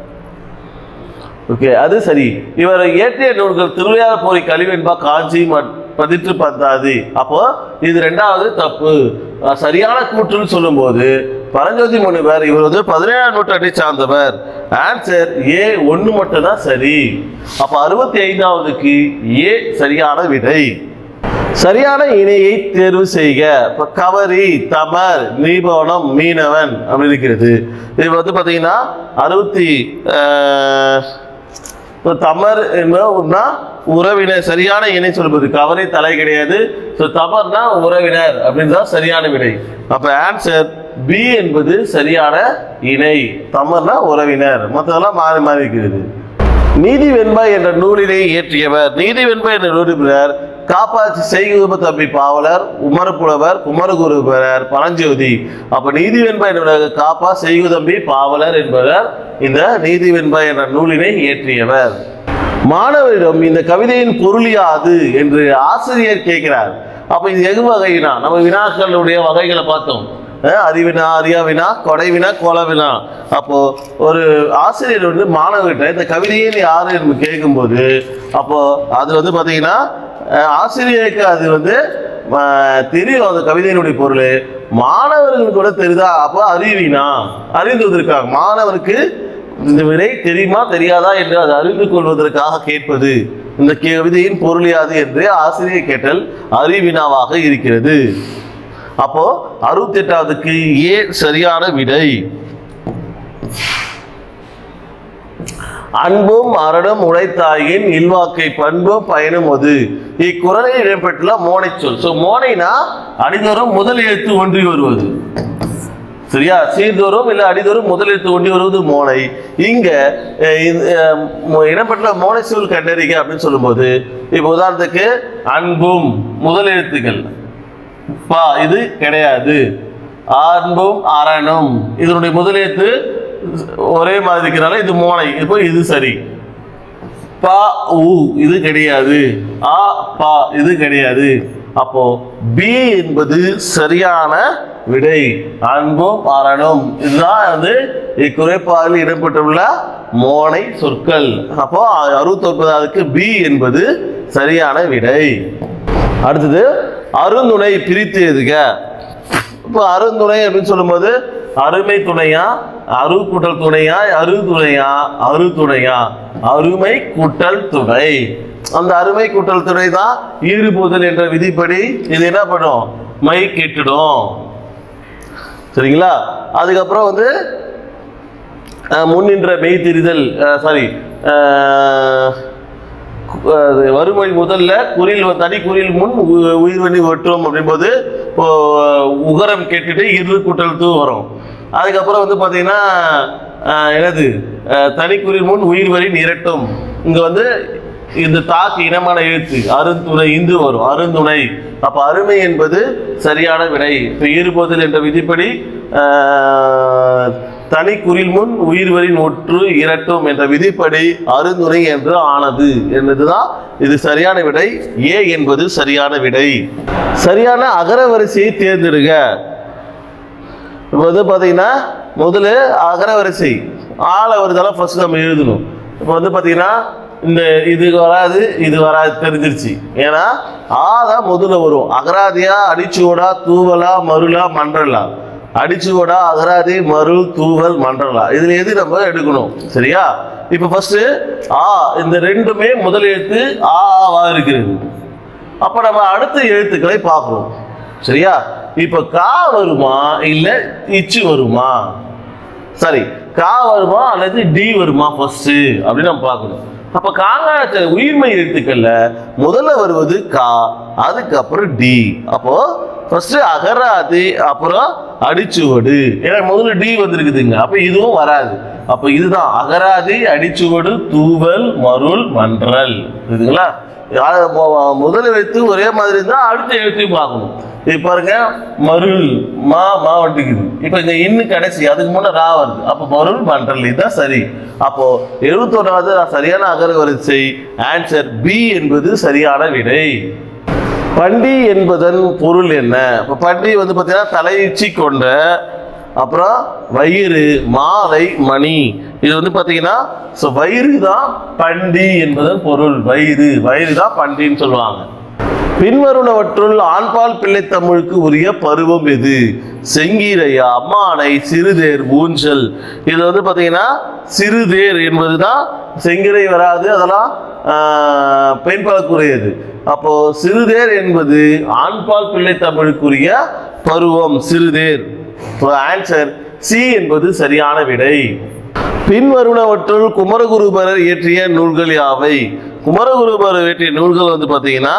Speaker 1: ஓகே அது சரி இவர் இயற்றிய நூல்கள் திருவிளையாட போரி கழிவென்பா காஞ்சி மட்- பதிற்று பத்தாது அப்போ இது ரெண்டாவது தப்பு அஹ் சரியான கூற்றுன்னு சொல்லும்போது பரஞ்சோதி முனிவர் இவர் வந்து பதினேழாம் நூற்றாண்டை சார்ந்தவர் ஆன்சர் ஏ ஒன்று மட்டும் தான் சரி அப்போ அறுபத்தி ஐந்தாவதுக்கு ஏ சரியான விடை சரியான இணையை தேர்வு செய்க இப்ப கவரி தமர் நீபவனம் மீனவன் அப்படி இருக்கிறது இது வந்து பாத்தீங்கன்னா அறுபத்தி ஆஹ், இப்ப தமர் என்பதுனா உறவினர் சரியான இணை சொல்வது கவரி தலை கிடையாது ஸோ தமர்னா உறவினர் அப்படின்னு தான் சரியான விடை அப்ப ஆன்சர் பி என்பது சரியான இணை தமர்னா உறவினர் மற்றதெல்லாம் மாறி மாறி இருக்கிறது நீதி வெண்பா என்ற நூலினை இயற்றியவர் நீதி வெண்பா என்ற நூலினர் காப்பாற்றி செய்குப தம்பி பாவலர் உமரப்புலவர் குமரகுருபரர் பரஞ்சோதி அப்ப நீதி வெண்பா என்ற காப்பா செய்கு தம்பி பாவலர் என்பவர் இந்த நீதி வெண்பா என்ற நூலினை இயற்றியவர் மாணவரிடம் இந்த கவிதையின் பொருள் யாது என்று ஆசிரியர் கேட்கிறார் அப்ப இது எது வகைனா நம்ம வினாக்களுடைய வகைகளை பார்த்தோம் அஹ் அறிவினா அறியாவினா கொடைவினா கோலவினா அப்போ ஒரு ஆசிரியர் வந்து மாணவர்கிட்ட இந்த கவிதையை நீ யாரு என்று கேட்கும்போது அப்போ அது வந்து பாத்தீங்கன்னா அஹ் ஆசிரியருக்கு அது வந்து அஹ், தெரியும் அந்த கவிதையினுடைய பொருள் மாணவர்களுக்கு கூட தெரியுதா அப்போ அறிவினா அறிந்து வந்திருக்காங்க மாணவருக்கு இந்த விடை தெரியுமா தெரியாதா என்று அதை அறிந்து கொள்வதற்காக கேட்பது இந்த கவிதையின் பொருள் யாது என்று ஆசிரியர் கேட்டல் அறிவினாவாக இருக்கிறது அப்போ அறுபத்தி எட்டாவதுக்கு ஏ சரியான விடை அன்பும் அறனும் உழைத்தாயின் இல்வாக்கை பண்பும் பயனும் அது இக்குறளில் இடம்பெற்றுள்ள மோனை சொல் ஸோ மோனைனா அடிதரும் முதல் எழுத்து ஒன்றி வருவது சரியா சீர்தோறும் இல்ல அடிதோறும் முதலெழுத்து ஒண்டி வருவது மோனை இங்க அஹ், இது, அஹ், மு- இடம்பெற்ற மோனை சொல் கண்டறிக அப்படின்னு சொல்லும்போது இப்போ உதாரணத்துக்கு அன்பும் முதலெழுத்துக்கள் பா இது கிடையாது அன்பும் அரணும் இதனுடைய முதலெழுத்து ஒரே மாதிரி இருக்கிறனால இது மோனை இப்போ இது சரி பா உ இது கிடையாது ஆ பா இது கிடையாது அப்போ பி என்பது சரியான விடை அன்பும் அறனும் இதுதான் வந்து இக்குறைப்பாடில் இடம்பெற்றுள்ள மோனை சொற்கள் அப்போ அறுபத்தி ஒன்பதாவதுக்கு பி என்பது சரியான விடை அடுத்தது அருந்துணை பிரித்து எதுக இப்போ அருந்துணை அப்படின்னு சொல்லும்போது அருமை துணையா அரு கூட்டல் துணையா அரு துணையா அரு துணையா அருமை கூட்டல் துணை அந்த அருமை கூட்டல் துணை தான் ஈடுபோதல் என்ற விதிப்படி இது என்ன பண்ணும் மை கெட்டுடும் சரிங்களா அதுக்கப்புறம் வந்து அஹ், முன்னின்ற மெய் தெரிதல் சாரி அது வறுமை முதல்ல குறில் வ- தனி குறில் முன் உ- உயிர்வணி வெற்றும் அப்படின்போது இப்போ உகரம் கேட்டுட்டு இரு கூட்டல் தூ வரும் அதுக்கப்புறம் வந்து பார்த்தீங்கன்னா ஆஹ், என்னது ஆஹ், தனி குறில் முன் உயிர் வரி நிரட்டும் இங்க வந்து இந்த தாக்கு இனமான எழுத்து அருந்துணை இந்து வரும் அருந்துணை அப்ப அருமை என்பது சரியான விடை இப்ப ஈறுபோதல் என்ற விதிப்படி ஆஹ், தனி குறில் முன் உயிர்வரின் ஒற்று இரட்டும் என்ற விதிப்படி அருந்துணை என்று ஆனது என்பதுதான் இது சரியான விடை ஏ என்பது சரியான விடை சரியான அகர வரிசையை தேர்ந்தெடுக இப்போ வந்து பார்த்தீங்கன்னா முதல்ல அகர வரிசை ஆள வருதெல்லாம் ஃபர்ஸ்ட் நம்ம எழுதணும் இப்போ வந்து பார்த்தீங்கன்னா இந்த இது வராது இது வராது தெரிஞ்சிருச்சு ஏன்னா ஆ தான் முதல்ல வரும் அகராதியா அடிச்சுவடா தூவலா மருளா மன்றலா அடிச்சுவடா அகராதி மருள் தூவல் மன்றலா இதுல எது நம்ம எடுக்கணும் சரியா இப்போ ஃபர்ஸ்ட் ஆ இந்த ரெண்டுமே முதல் எழுத்து ஆ ஆவா இருக்கிறது அப்ப நம்ம அடுத்த எழுத்துக்களை பார்க்கிறோம் சரியா இப்ப கா வருமா இல்ல இச்சு வருமா சரி கா வருமா அல்லது டி வருமா ஃபர்ஸ்ட் அப்படின்னு நம்ம பார்க்கணும் அப்ப காங்காயத்த உயிர்மை எழுத்துக்கள்ல முதல்ல வருவது கா அதுக்கப்புறம் டி அப்போ ஃபர்ஸ்ட் அகராதி அப்புறம் அடிச்சுவடு ஏன்னா முதல்ல டி வந்திருக்குதுங்க அப்ப இதுவும் வராது அப்ப இதுதான் அகராதி அடிச்சுவடு தூவல் மருள் மன்றல் இதுங்களா அது மொ- முதல் எழுத்து ஒரே மாதிரி இருந்தா அடுத்த எழுத்தையும் பார்க்கணும் இப்ப பாருங்க மருள் மா மா வந்துக்குது இப்ப இங்க இன்னு கடைசி அதுக்கு முன்ன ரா வருது அப்ப மருள் மன்றல் இதுதான் சரி அப்போ எழுபத்தொன்னாவது சரியான அகர வரிசை ஆன்சர் பி என்பது சரியான விடை பண்டி என்பதன் பொருள் என்ன இப்போ பண்டி வந்து பார்த்தீங்கன்னா தலையீச்சி கொண்ட அப்புறம் வயிறு மாலை மணி இது வந்து பார்த்தீங்கன்னா ஸோ வயிறு தான் பண்டி என்பதன் பொருள் வயிறு வயிறு தான் பண்டின்னு சொல்லுவாங்க பின்வருவனவற்றுள் ஆண்பால் பிள்ளை தமிழுக்கு உரிய பருவம் எது செங்கீரையா அம்மானை சிறுதேர் ஊஞ்சல் இது வந்து பார்த்தீங்கன்னா சிறுதேர் என்பது தான் செங்கிரை வராது அதெல்லாம் ஆஹ், பெண்பாலுக்குரியது அப்போ சிறுதேர் என்பது ஆண்பால் பிள்ளை தமிழுக்குரிய பருவம் சிறுதேர் ஆன்சர் சி என்பது சரியான விடை பின்வருவனவற்றுள் குமரகுருபரர் இயற்றிய நூல்கள் யாவை குமரகுருபரர் இயற்றிய நூல்கள் வந்து பார்த்தீங்கன்னா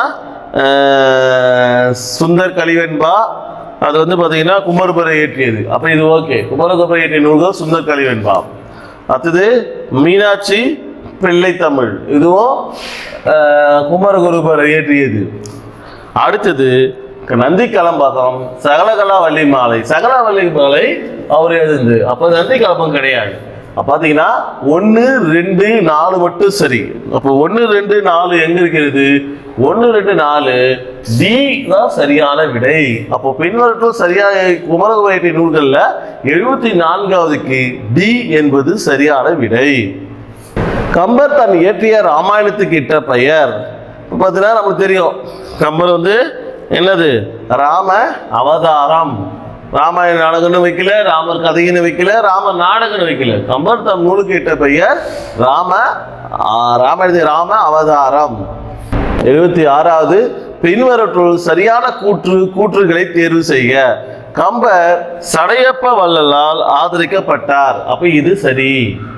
Speaker 1: ஆஹ், சுந்தர் கலிவெண்பா அது வந்து பார்த்தீங்கன்னா குமரகுருபரர் இயற்றியது அப்போ இது ஓகே குமரகுருபரர் இயற்றிய நூல்கள் சுந்தர் கலிவெண்பா அடுத்தது மீனாட்சி பிள்ளை தமிழ் இதுவும் ஆஹ், குமரகுருபரர் இயற்றியது அடுத்தது நந்தி கலம்பகம் சகலகலா வள்ளி மாலை சகல வள்ளி மாலை அவர் எழுதுந்து அப்போ நந்தி கலம்பம் கிடையாது அப்ப பாத்தீங்கன்னா ஒன்று ரெண்டு நாலு மட்டும் சரி அப்போ ஒன்று ரெண்டு நாலு எங்க இருக்கிறது ஒன்று ரெண்டு நாலு டி தான் சரியான விடை அப்போ பின்வரட்டும் சரியாக குமரகுவையற்ற நூல்கள்ல எழுபத்தி நான்காவதுக்கு டி என்பது சரியான விடை கம்பர் தன் இயற்றிய ராமாயணத்துக்கு இட்ட பெயர் இப்போ பார்த்தீங்கன்னா நமக்கு தெரியும் கம்பர் வந்து என்னது ராம அவதாரம் ராமாயண நாடகம்னு வைக்கல ராமர் கதைன்னு வைக்கல ராமர் நாடகம்னு வைக்கல கம்பர் தம் நூலுக்கு இட்ட பெயர் ராம ஆ, ராமாயணத்துக்கு ராம அவதாரம் எழுபத்தி ஆறாவது பின்வரற்றுள் சரியான கூற்று கூற்றுகளை தேர்வு செய்க கம்பர் சடையப்ப வள்ளலால் ஆதரிக்கப்பட்டார் அப்ப இது சரி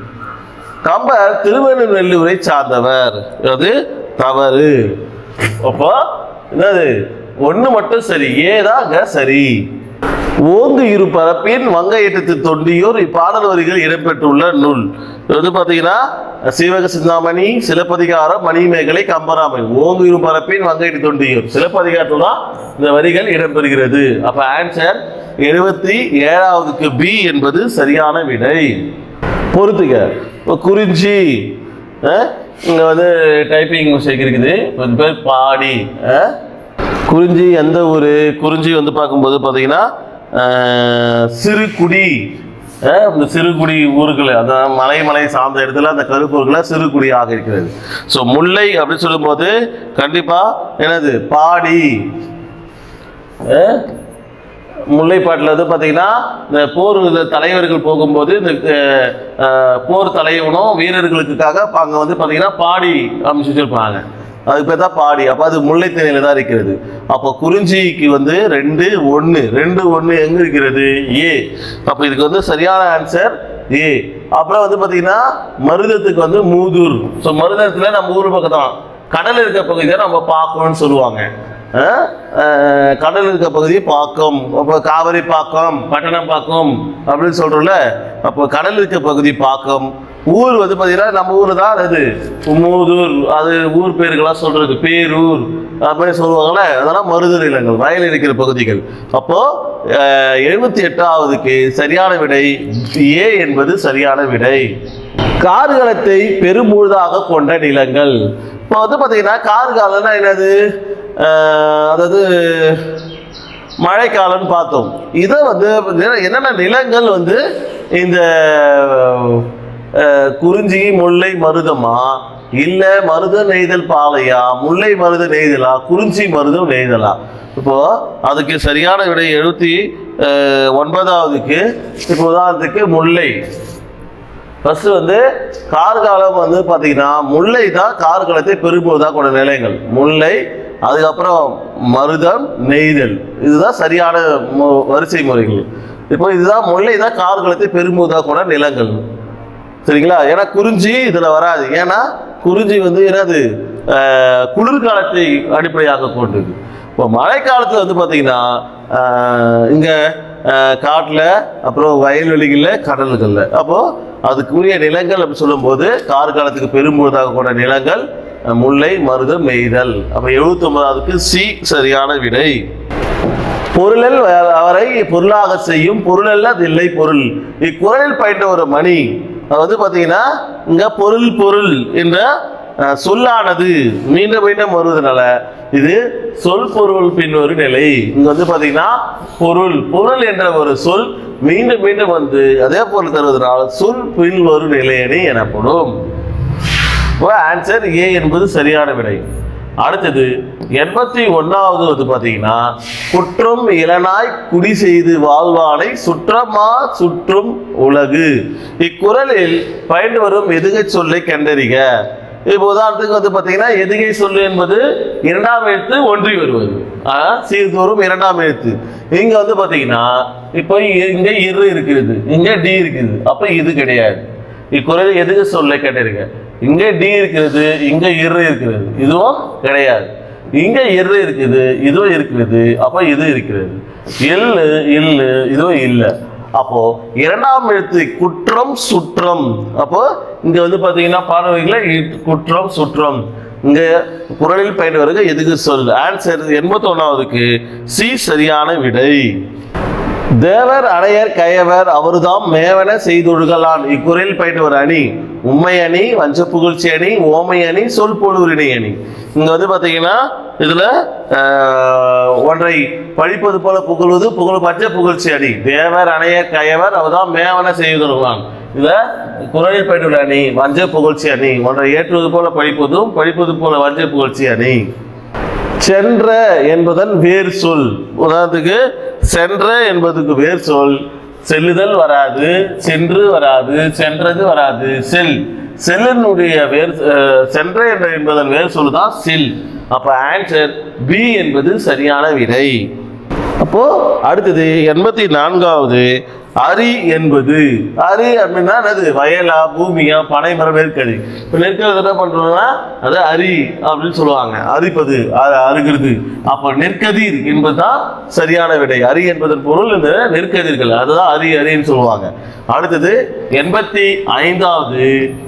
Speaker 1: கம்பர் திருவண்ணூரை சார்ந்தவர் அது தவறு அப்போ என்னது ஒண்ணு மட்டும் சரி ஏதாங்க சரி ஓங்கு இரு பரப்பின் வங்கையட்டத்து தொண்டியோர் இப்பாடல் வரிகள் இடம்பெற்றுள்ள நூல் இது வந்து பார்த்தீங்கன்னா சீவக சிந்தாமணி சிலப்பதிகாரம் மணிமேகலை கம்பராமை ஓங்கு இரு பரப்பின் வங்கையட்டு தொண்டியோர் சிலப்பதிகாரத்தில் தான் இந்த வரிகள் இடம்பெறுகிறது அப்ப ஆன்சர் எழுபத்தி ஏழாவதுக்கு பி என்பது சரியான விடை பொறுத்துக்க இப்போ குறிஞ்சி அஹ், இங்க வந்து டைப்பிங் மிஸ்டேக் இருக்குது இது பேர் பாடி அஹ், குறிஞ்சி எந்த ஊர் குறிஞ்சி வந்து பார்க்கும்போது பார்த்தீங்கன்னா அஹ், சிறுகுடி அஹ், இந்த சிறுகுடி ஊர்கள் அதான் மலை மலை சார்ந்த இடத்துல அந்த கருப்பூர்களை சிறுகுடியாக இருக்கிறது ஸோ முல்லை அப்படின்னு சொல்லும்போது கண்டிப்பாக என்னது பாடி அஹ், முல்லைப்பாட்டில் வந்து பார்த்தீங்கன்னா இந்த போர் இந்த தலைவர்கள் போகும்போது இந்த அஹ், அஹ், போர் தலைவனும் வீரர்களுக்காக அங்கே வந்து பார்த்தீங்கன்னா பாடி அமைச்சு வச்சிருப்பாங்க அதுக்கு பேர் தான் பாடி அப்போ அது முல்லை திணையில தான் இருக்கிறது அப்போ குறிஞ்சிக்கு வந்து ரெண்டு ஒன்று ரெண்டு ஒன்று எங்கே இருக்கிறது ஏ அப்போ இதுக்கு வந்து சரியான ஆன்சர் ஏ அப்புறம் வந்து பார்த்தீங்கன்னா மருதத்துக்கு வந்து மூதூர் ஸோ மருதத்தில் நம்ம ஊர் பக்கம் தான் கடல் இருக்க பகுதியை நம்ம பார்க்கணும்னு சொல்லுவாங்க அஹ், அஹ், கடல் இருக்க பகுதி பாக்கம் அப்போ காவிரி பாக்கம் பட்டணம் பாக்கம் அப்படின்னு சொல்றோம்ல அப்போ கடல் இருக்க பகுதி பாக்கம் ஊர் வந்து பார்த்தீங்கன்னா நம்ம ஊர் தான் அது மூதூர் அது ஊர் பேர்களாக சொல்றது பேரூர் அப்படி சொல்லுவாங்கல்ல அதெல்லாம் மருத நிலங்கள் வயல் இருக்கிற பகுதிகள் அப்போ எழுபத்தி எட்டாவதுக்கு சரியான விடை ஏ என்பது சரியான விடை கார்காலத்தை பெரும்பொழுதாக கொண்ட நிலங்கள் இப்போ வந்து பார்த்தீங்கன்னா கார்காலம்னா என்னது அஹ், அதாவது மழைக்காலம்னு பார்த்தோம் இதை வந்து பார்த்தீங்கன்னா என்னென்ன நிலங்கள் வந்து இந்த அஹ், குறிஞ்சி முல்லை மருதமா இல்ல மருத நெய்தல் பாலையா முல்லை மருத நெய்தலா குறிஞ்சி மருதம் நெய்தலா இப்போ அதுக்கு சரியான விடை எழுபத்தி அஹ், ஒன்பதாவதுக்கு இப்போ உதாரணத்துக்கு முல்லை ஃபர்ஸ்ட் வந்து கார்காலம் வந்து பார்த்தீங்கன்னா முல்லை தான் கார்காலத்தை பெரும்பொழுதாக கொண்ட நிலையங்கள் முல்லை அதுக்கப்புறம் மருதம் நெய்தல் இதுதான் சரியான மு- வரிசை முறைகள் இப்போ இதுதான் முல்லை தான் கார்காலத்தை பெரும்பொழுதாக கொண்ட நிலங்கள் சரிங்களா ஏன்னா குறிஞ்சி இதில் வராது ஏன்னா குறிஞ்சி வந்து என்னது அஹ், குளிர்காலத்தை அடிப்படையாக கொண்டது இப்போ மழைக்காலத்தில் வந்து பார்த்தீங்கன்னா இங்கே காட்டில் அப்புறம் வயல்வெளிகளில் கடல்களில் அப்போது அதுக்குரிய நிலங்கள் அப்படி சொல்லும்போது கார்காலத்துக்கு பெரும்பொழுதாக கொண்ட நிலங்கள் அஹ், முல்லை மருதம் மெய்தல் அப்போ எழுபத்தொன்பதாவதுக்கு சி சரியான விடை பொருளல் வ- அவரை பொருளாக செய்யும் பொருளல்ல அது இல்லை பொருள் இக்குறளில் பயின்ற ஒரு மணி அது வந்து பார்த்தீங்கன்னா இங்க பொருள் பொருள் என்ற அஹ், சொல்லானது மீண்டும் மீண்டும் வருவதனால இது சொல் பொருள் பின்னொரு நிலை இங்க வந்து பார்த்தீங்கன்னா பொருள் பொருள் என்ற ஒரு சொல் மீண்டும் மீண்டும் வந்து அதே பொருள் தருவதனால் சொல் பின் ஒரு நிலையணி எனப்படும் ஆன்சர் ஏ என்பது சரியான விடை அடுத்தது எண்பத்தி ஒன்னாவது வந்து பாத்தீங்கன்னா குற்றம் இளனாய் குடி செய்து வாழ்வானை சுற்றமா சுற்றும் உலகு இக்குறளில் பயின்று வரும் எதுகை சொல்லை கண்டறிக இப்போ உதாரணத்துக்கு வந்து பாத்தீங்கன்னா எதுகை சொல்லு என்பது இரண்டாம் எழுத்து ஒன்றி வருவது ஆ, சீர்தோறும் இரண்டாம் எழுத்து இங்க வந்து பாத்தீங்கன்னா இப்போ இ- இங்க இரு இருக்கிறது இங்க டி இருக்குது அப்ப இது கிடையாது இக்குறள் எதுக்கு சொல்ல கேட்டிருக்க இங்க டி இருக்கிறது இங்க இரு இருக்கிறது இதுவும் கிடையாது இங்க இரு இருக்குது இதுவும் இருக்கிறது அப்ப இது இருக்கிறது இல்லு இல்லு இதுவும் இல்லை அப்போ இரண்டாம் எழுத்து குற்றம் சுற்றம் அப்போ இங்க வந்து பாத்தீங்கன்னா பார்வைகளை குற்றம் சுற்றம் இங்க குரலில் பயன் வருக எதுக்கு சொல் ஆன்சர் எண்பத்தி ஒன்னாவதுக்கு சி சரியான விடை தேவர் அடையர் கயவர் அவர்தாம் மேவன செய்தொழுகலான் இக்குறையில் பயின்ற ஒரு அணி உண்மை அணி வஞ்ச புகழ்ச்சி அணி ஓமை அணி சொல் பொழுவினை அணி இங்க வந்து பாத்தீங்கன்னா இதுல ஆஹ், ஒன்றை பழிப்பது போல புகழ்வது புகழ் பஞ்ச புகழ்ச்சி அணி தேவர் அணையர் கயவர் அவர்தாம் மேவன செய்தொழுகலான் இதுல குரலில் பயின்ற அணி வஞ்ச புகழ்ச்சி அணி ஒன்றை ஏற்றுவது போல பழிப்பதும் பழிப்பது போல வஞ்ச புகழ்ச்சி அணி சென்ற என்பதன் வேர் சொல் உதாரணத்துக்கு சென்ற என்பதுக்கு வேர் சொல் செல்லுதல் வராது சென்று வராது சென்றது வராது செல் செல்லினுடைய வேர் அஹ், சென்ற என்ற என்பதன் வேர் சொல் தான் செல் அப்ப ஆன்சர் பி என்பது சரியான விடை அப்போ அடுத்தது எண்பத்தி நான்காவது அரி என்பது அரி அப்படின்னா என்னது வயலா பூமியா பனைமரம் நெற்கதி இப்போ நெற்கதி என்ன பண்றோம்னா அது அரி அப்படின்னு சொல்லுவாங்க அரிப்பது அ- அருகிறது அப்போ நெற்கதிர் என்பதுதான் சரியான விடை அரி என்பதன் பொருள் இந்த நெற்கதிர்கள் அதுதான் அரி அரின்னு சொல்லுவாங்க அடுத்தது எண்பத்தி ஐந்தாவது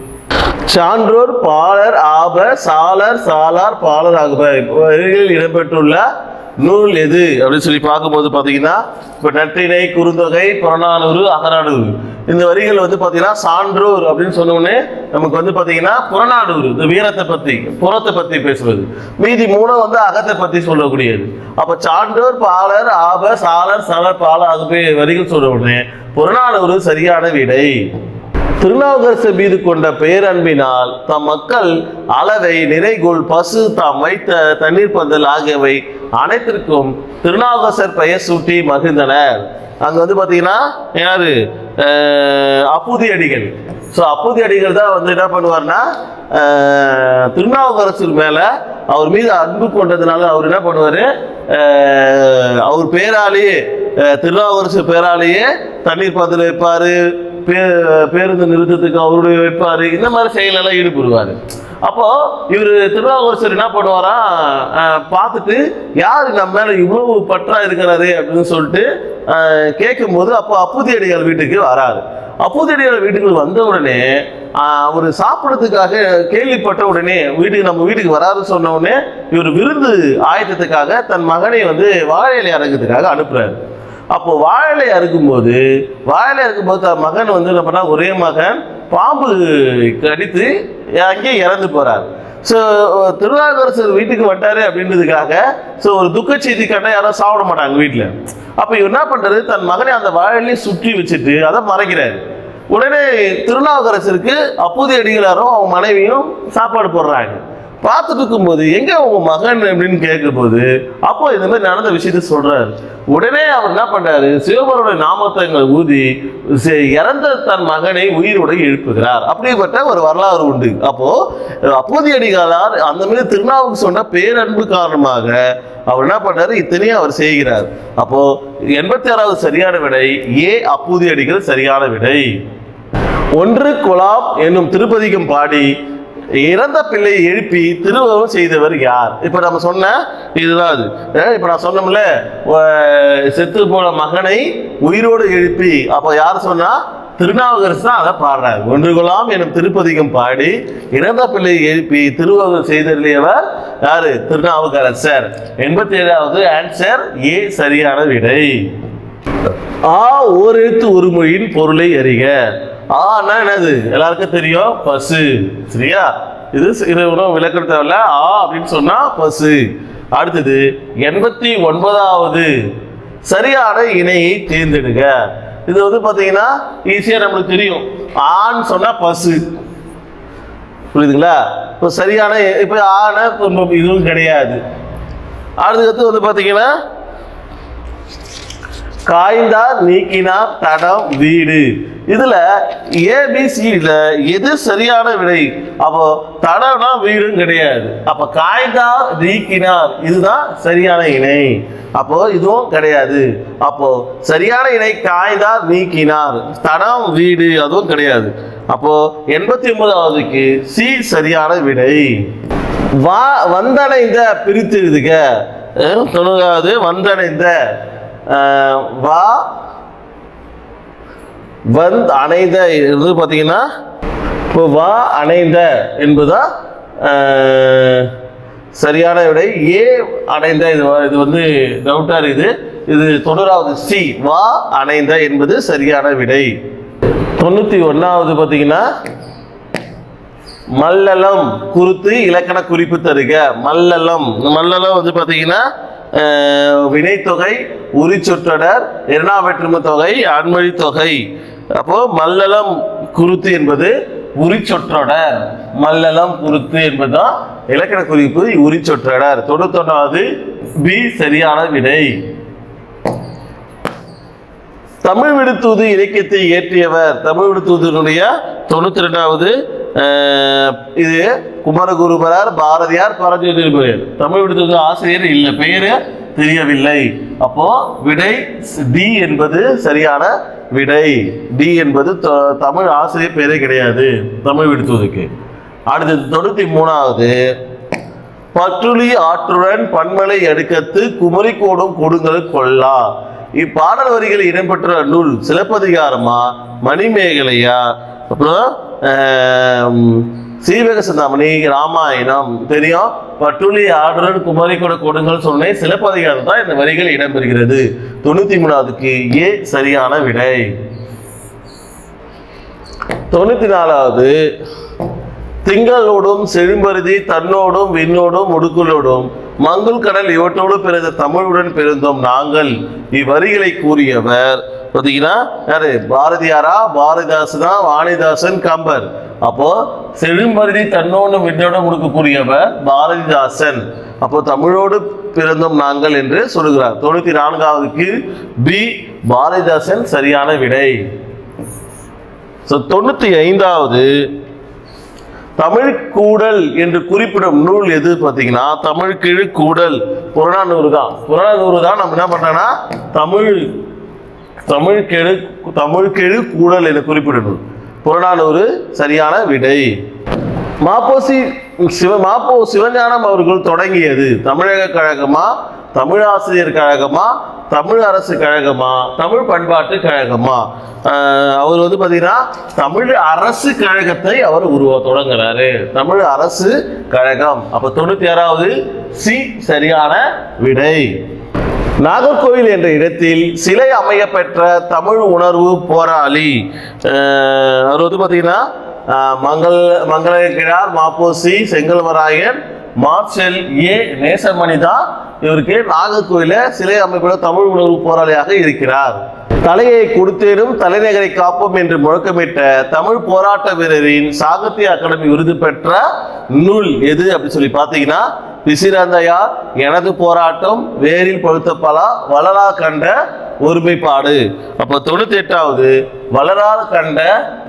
Speaker 1: சான்றோர் பாலர் ஆப சாலர் சாலார் பாலர் ஆகுப வரிகளில் இடம்பெற்றுள்ள நூல் எது அப்படின்னு சொல்லி பார்க்கும்போது பார்த்தீங்கன்னா இப்போ நற்றிணை குறுந்தொகை புறநானூறு அகநானூறு இந்த வரிகள் வந்து பார்த்தீங்கன்னா சான்றோர் அப்படின்னு சொன்ன உடனே நமக்கு வந்து பார்த்தீங்கன்னா புறநானூறு இந்த வீரத்தை பற்றி புறத்தை பற்றி பேசுவது மீதி மூணும் வந்து அகத்தை பற்றி சொல்லக்கூடியது அப்போ சான்றோர் பாலர் ஆப சாலர் சாலர் பாலர் ஆகுப வரிகள் சொன்ன உடனே புறநானூறு சரியான விடை திருநாவுக்கரசர் மீது கொண்ட பேரன்பினால் தம் மக்கள் அளவை நிறைகோள் பசு தாம் வைத்த தண்ணீர் பந்தல் ஆகியவை அனைத்திற்கும் திருநாவுக்கரசர் பெயர் சூட்டி மகிழ்ந்தனர் அங்க வந்து பாத்தீங்கன்னா யாரு அஹ், அப்பூதி அடிகள் ஸோ அப்பூதி அடிகள் தான் வந்து என்ன பண்ணுவார்னா அஹ், திருநாவுக்கரசர் மேல அவர் மீது அன்பு கொண்டதுனால அவர் என்ன பண்ணுவாரு அஹ், அவர் பேராலேயே அஹ், திருநாவுக்கரசர் பேராலேயே தண்ணீர் பந்தல் வைப்பாரு பே- பேருந்து நிறுத்தத்துக்கு அவருடைய வைப்பாரு இந்த மாதிரி செயலெல்லாம் ஈடுபடுவாரு அப்போ இவர் திருநாவுக்கரசர் என்ன பண்ணுவாரா அஹ், பார்த்துட்டு யார் நம்ம மேல இவ்வளவு பற்றா இருக்கிறாரு அப்படின்னு சொல்லிட்டு அஹ், கேட்கும்போது அப்போ அப்புதியடிகள் வீட்டுக்கு வராரு அப்புதியடிகள் வீட்டுக்கு வந்த உடனே அவர் சாப்பிட்றதுக்காக கேள்விப்பட்ட உடனே வீட்டுக்கு நம்ம வீட்டுக்கு வராருன்னு சொன்ன உடனே இவர் விருந்து ஆயத்தத்துக்காக தன் மகனை வந்து வாழை இலை அடங்குறதுக்காக அனுப்புறாரு அப்போ வாழை அறுக்கும்போது வாழை அறுக்கும்போது தன் மகன் வந்து என்ன பண்ணா ஒரே மகன் பாம்பு கடித்து அங்கேயே இறந்து போறார் ஸோ திருநாகரசர் வீட்டுக்கு வந்தாரு அப்படின்றதுக்காக ஸோ ஒரு துக்க செய்தி கண்டா யாரும் சாப்பிட மாட்டாங்க வீட்டில் அப்போ இவர் என்ன பண்றாரு தன் மகனை அந்த வாழையிலே சுற்றி வச்சுட்டு அதை மறைக்கிறாரு உடனே திருநாவுக்கரசருக்கு அப்போதைய அடிகளாரும் அவங்க மனைவியும் சாப்பாடு போடுறாங்க பார்த்துட்டு இருக்கும்போது எங்க உங்க மகன் அப்படின்னு கேட்கும்போது அப்போ இந்த மாதிரி நடந்த விஷயத்த சொல்றாரு உடனே அவர் என்ன பண்றாரு சிவபெருடைய நாமத்தை இங்க ஊதி சி- இறந்த தன் மகனை உயிரோடு எழுப்புகிறார் அப்படிப்பட்ட ஒரு வரலாறு உண்டு அப்போ அப்போதைய அடிகளார் அந்த மாதிரி திருநாவுக்கு சொன்ன பேரன்பு காரணமாக அவர் என்ன பண்றாரு இத்தனையும் அவர் செய்கிறார் அப்போ எண்பத்தி ஆறாவது சரியான விடை ஏ அப்பூதி அடிகள் சரியான விடை ஒன்று குலாம் என்னும் திருப்பதிகம் பாடி இறந்த பிள்ளையை எழுப்பி திருவகம் செய்தவர் யார் இப்ப நம்ம சொன்ன இதுதான் அது அஹ் இப்ப நான் சொன்னோம்ல அஹ் செத்து போன மகனை உயிரோடு எழுப்பி அப்ப யார் சொன்னா திருநாவுக்கரசு தான் அதை பாடுறாரு ஒன்று குலாம் எனும் திருப்பதிகம் பாடி இறந்த பிள்ளையை எழுப்பி திருவகம் செய்தவர் யாரு திருநாவுக்கரசர் எண்பத்தி ஏழாவது ஆன்சர் ஏ சரியான விடை ஆ ஓர் எழுத்து ஒரு மொழியின் பொருளை அறிக ஆனா என்னது எல்லாருக்கும் தெரியும் பசு சரியா இது இது ஒன்றும் விளக்க தேவையில்ல ஆ அப்படின்னு சொன்னா பசு அடுத்தது எண்பத்தி ஒன்பதாவது சரியான இணையை தேர்ந்தெடுங்க இது வந்து பாத்தீங்கன்னா ஈஸியா நம்மளுக்கு தெரியும் ஆண் சொன்னா பசு புரியுதுங்களா இப்போ சரியான இப்போ ஆன இதுவும் கிடையாது அடுத்தது வந்து பாத்தீங்கன்னா காய்ந்தார் நீக்கினார் தடம் வீடு இதுல ஏபிசியில எது சரியான விடை அப்போ தடம்னா வீடும் கிடையாது அப்ப காய்ந்தார் நீக்கினார் இதுதான் சரியான இணை அப்போ இதுவும் கிடையாது அப்போ சரியான இணை காய்ந்தார் நீக்கினார் தடம் வீடு அதுவும் கிடையாது அப்போ எண்பத்தி ஒன்பதாவதுக்கு சி சரியான விடை வா வந்தடைந்த பிரித்து எழுதுக அஹ் தொண்ணூறாவது வந்தடைந்த அஹ், வா வந்த் அணைந்த இது பார்த்தீங்கன்னா இப்போ வா அணைந்த என்பதா அஹ், சரியான விடை ஏ அணைந்த இது வ- இது வந்து டவுட்டா இருக்குது இது தொண்ணூறாவது சி வா அணைந்த என்பது சரியான விடை தொண்ணூத்தி ஒன்னாவது பார்த்தீங்கன்னா மல்லலம் குறுத்து இலக்கண குறிப்பு தருக மல்லலம் இந்த மல்லலம் வந்து பார்த்தீங்கன்னா அஹ், வினைத்தொகை உரிச்சொற்றொடர் இரண்டாம் வேற்றுமை தொகை அன்மொழி தொகை அப்போ மல்லலம் குருத்து என்பது உரிச்சொற்றொடர் மல்லலம் குருத்து என்பதுதான் இலக்கண குறிப்பு உரிச்சொற்றொடர் தொண்ணூத்தொன்னாவது பி சரியான விடை தமிழ் விடுத்தூது இலக்கியத்தை இயற்றியவர் தமிழ் விடுத்தூதனுடைய தொண்ணூத்தி ரெண்டாவது இது குமரகுருபரர் பாரதியார் பரஞ்சோதிபுரியர் தமிழ் விடுத்தூது ஆசிரியர் இல்லை பெயரு தெரியவில்லை அப்போ விடை டி என்பது சரியான விடை டி என்பது த- தமிழ் ஆசிரியர் பேரே கிடையாது தமிழ் விடுத்துவதற்கு அடுத்தது தொண்ணூத்தி மூணாவது பற்றுளி ஆற்றுடன் பன்மலை அடுக்கத்து குமரி கோடும் கொடுங்கள் கொல்லா இப்பாடல் வரிகளில் இடம்பெற்ற நூல் சிலப்பதிகாரமா மணிமேகலையா அப்புறம் ஆம், சீவக சிந்தாமணி ராமாயணம் தெரியும் பட்டுளி ஆற்றுடன் குமரி கூட கொடுங்கள் சொன்னேன் சிலப்பதிகாரம் தான் இந்த வரிகள் இடம்பெறுகிறது தொண்ணூத்தி மூணாவதுக்கு ஏ சரியான விடை தொண்ணூத்தி நாலாவது திங்களோடும் செழும்பருதி தன்னோடும் விண்ணோடும் முடுக்குளோடும் மங்குல் கடல் இவற்றோடு பிறந்த தமிழுடன் பிறந்தோம் நாங்கள் இவ்வரிகளை கூறியவர் பார்த்தீங்கன்னா யாரு பாரதியாரா பாரதிதாசனா வாணிதாசன் கம்பர் அப்போ செழும்பருதி தன்னோடும் விண்ணோடும் முடுக்கு கூறியவர் பாரதிதாசன் அப்போ தமிழோடு பிறந்தோம் நாங்கள் என்று சொல்லுகிறார் தொண்ணூத்தி நான்காவதுக்கு பி பாரதிதாசன் சரியான விடை ஸோ தொண்ணூத்தி ஐந்தாவது தமிழ் கூடல் என்று குறிப்பிடும் நூல் எது பார்த்தீங்கன்னா தமிழ் கிழு கூடல் புறநானூறு தான் புறநானூறு தான் நம்ம என்ன பண்றோம்னா தமிழ் தமிழ் கெழு தமிழ் கெழு கூடல் என்று குறிப்பிடும் நூல் புறநானூறு சரியான விடை மாப்போசி சிவ மாப்போ சிவஞானம் அவர்கள் தொடங்கியது தமிழக கழகமா தமிழ் ஆசிரியர் கழகமா தமிழ் அரசு கழகமா தமிழ் பண்பாட்டு கழகமா ஆஹ் அவர் வந்து பாத்தீங்கன்னா தமிழ் அரசு கழகத்தை அவர் உருவ தொடங்குறாரு தமிழ் அரசு கழகம் அப்ப தொண்ணூத்தி ஆறாவது சி சரியான விடை நாகர்கோவில் என்ற இடத்தில் சிலை அமைய பெற்ற தமிழ் உணர்வு போராளி அஹ் அவர் வந்து பார்த்தீங்கன்னா அஹ் மங்கள் மங்கள கிழார் மாப்போசி செங்கல்வராயன் மார்ஷல் ஏ நேசமணி தான் இவருக்கு நாகர்கோவில சிலை அமைப்புள்ள தமிழ் உணர்வு போராளியாக இருக்கிறார் தலையை கொடுத்தேனும் தலைநகரை காப்போம் என்று முழக்கமிட்ட தமிழ் போராட்ட வீரரின் சாகித்ய அகாடமி விருது பெற்ற நூல் எது அப்படின்னு சொல்லி பார்த்தீங்கன்னா பிசிரந்தையா எனது போராட்டம் வேரில் பழுத்த பலா வளரா கண்ட ஒருமைப்பாடு அப்போ தொண்ணூத்தி எட்டாவது வளரா கண்ட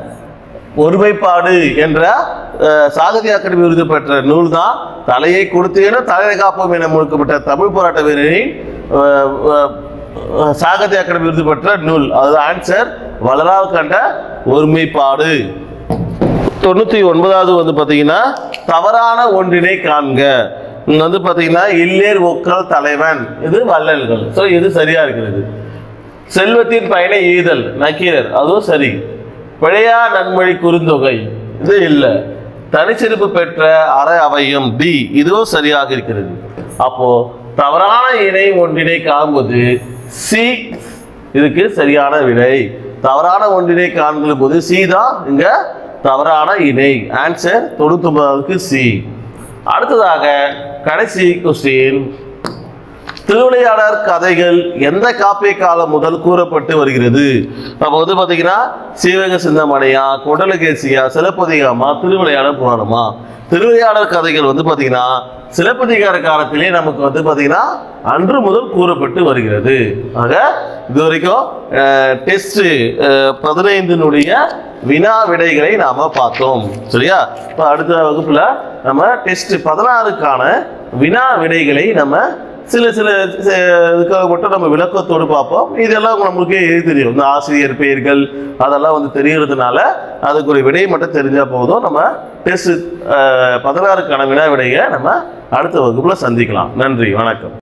Speaker 1: ஒருமைப்பாடு என்ற அஹ், சாகித்ய அகாடமி விருது பெற்ற நூல் தான் தலையை கொடுத்தேனும் தலையை காப்போம் என முழுக்கப்பட்ட தமிழ் போராட்ட வீரரின் அஹ், அஹ், சாகித்ய அகாடமி விருது பெற்ற நூல் அது ஆன்சர் வளரால் கண்ட ஒருமைப்பாடு தொண்ணூத்தி ஒன்பதாவது வந்து பாத்தீங்கன்னா தவறான ஒன்றினை காண்க இங்க வந்து பாத்தீங்கன்னா இல்லேர் ஒக்கல் தலைவன் இது வள்ளல்கள் ஸோ இது சரியா இருக்கிறது செல்வத்தின் பயனை ஈதல் நக்கீரர் அதுவும் சரி பிழையா நன்மொழி குறுந்தொகை இது இல்லை தனிச்சிறப்பு பெற்ற அற அவையும் டி இதுவும் சரியாக இருக்கிறது அப்போ தவறான இணை ஒன்றினை காண்பது சி இதுக்கு சரியான விடை தவறான ஒன்றினை காண்கும் போது சி தான் இங்க தவறான இணை ஆன்சர் தொண்ணூத்தி ஒன்பதாவதுக்கு சி அடுத்ததாக கடைசி கொஸ்டின் திருவிளையாடற் கதைகள் எந்த காப்பிய காலம் முதல் கூறப்பட்டு வருகிறது அப்போ வந்து பார்த்தீங்கன்னா சீவக சிந்தமணியா குடலகேசியா சிலப்பதிகாரமா திருவிளையாடற் புராணமா திருவிளையாடற் கதைகள் வந்து பார்த்தீங்கன்னா சிலப்பதிகார காலத்திலே நமக்கு வந்து பார்த்தீங்கன்னா அன்று முதல் கூறப்பட்டு வருகிறது ஆக இது வரைக்கும் டெஸ்ட் பதினைந்தினுடைய வினா விடைகளை நாம பார்த்தோம் சரியா இப்போ அடுத்த வகுப்புல நம்ம டெஸ்ட் பதினாறுக்கான வினா விடைகளை நம்ம சில சில ச- இதுக்காக மட்டும் நம்ம விளக்கத்தோடு பார்ப்போம் இதெல்லாம் நம்மளுக்கே எழுதி தெரியும் இந்த ஆசிரியர் பெயர்கள் அதெல்லாம் வந்து தெரியறதுனால அதுக்கு ஒரு விடை மட்டும் தெரிஞ்சா போதும் நம்ம டெஸ்ட் பதினாறுக்கான வினா விடையை நம்ம அடுத்த வகுப்புல சந்திக்கலாம் நன்றி வணக்கம்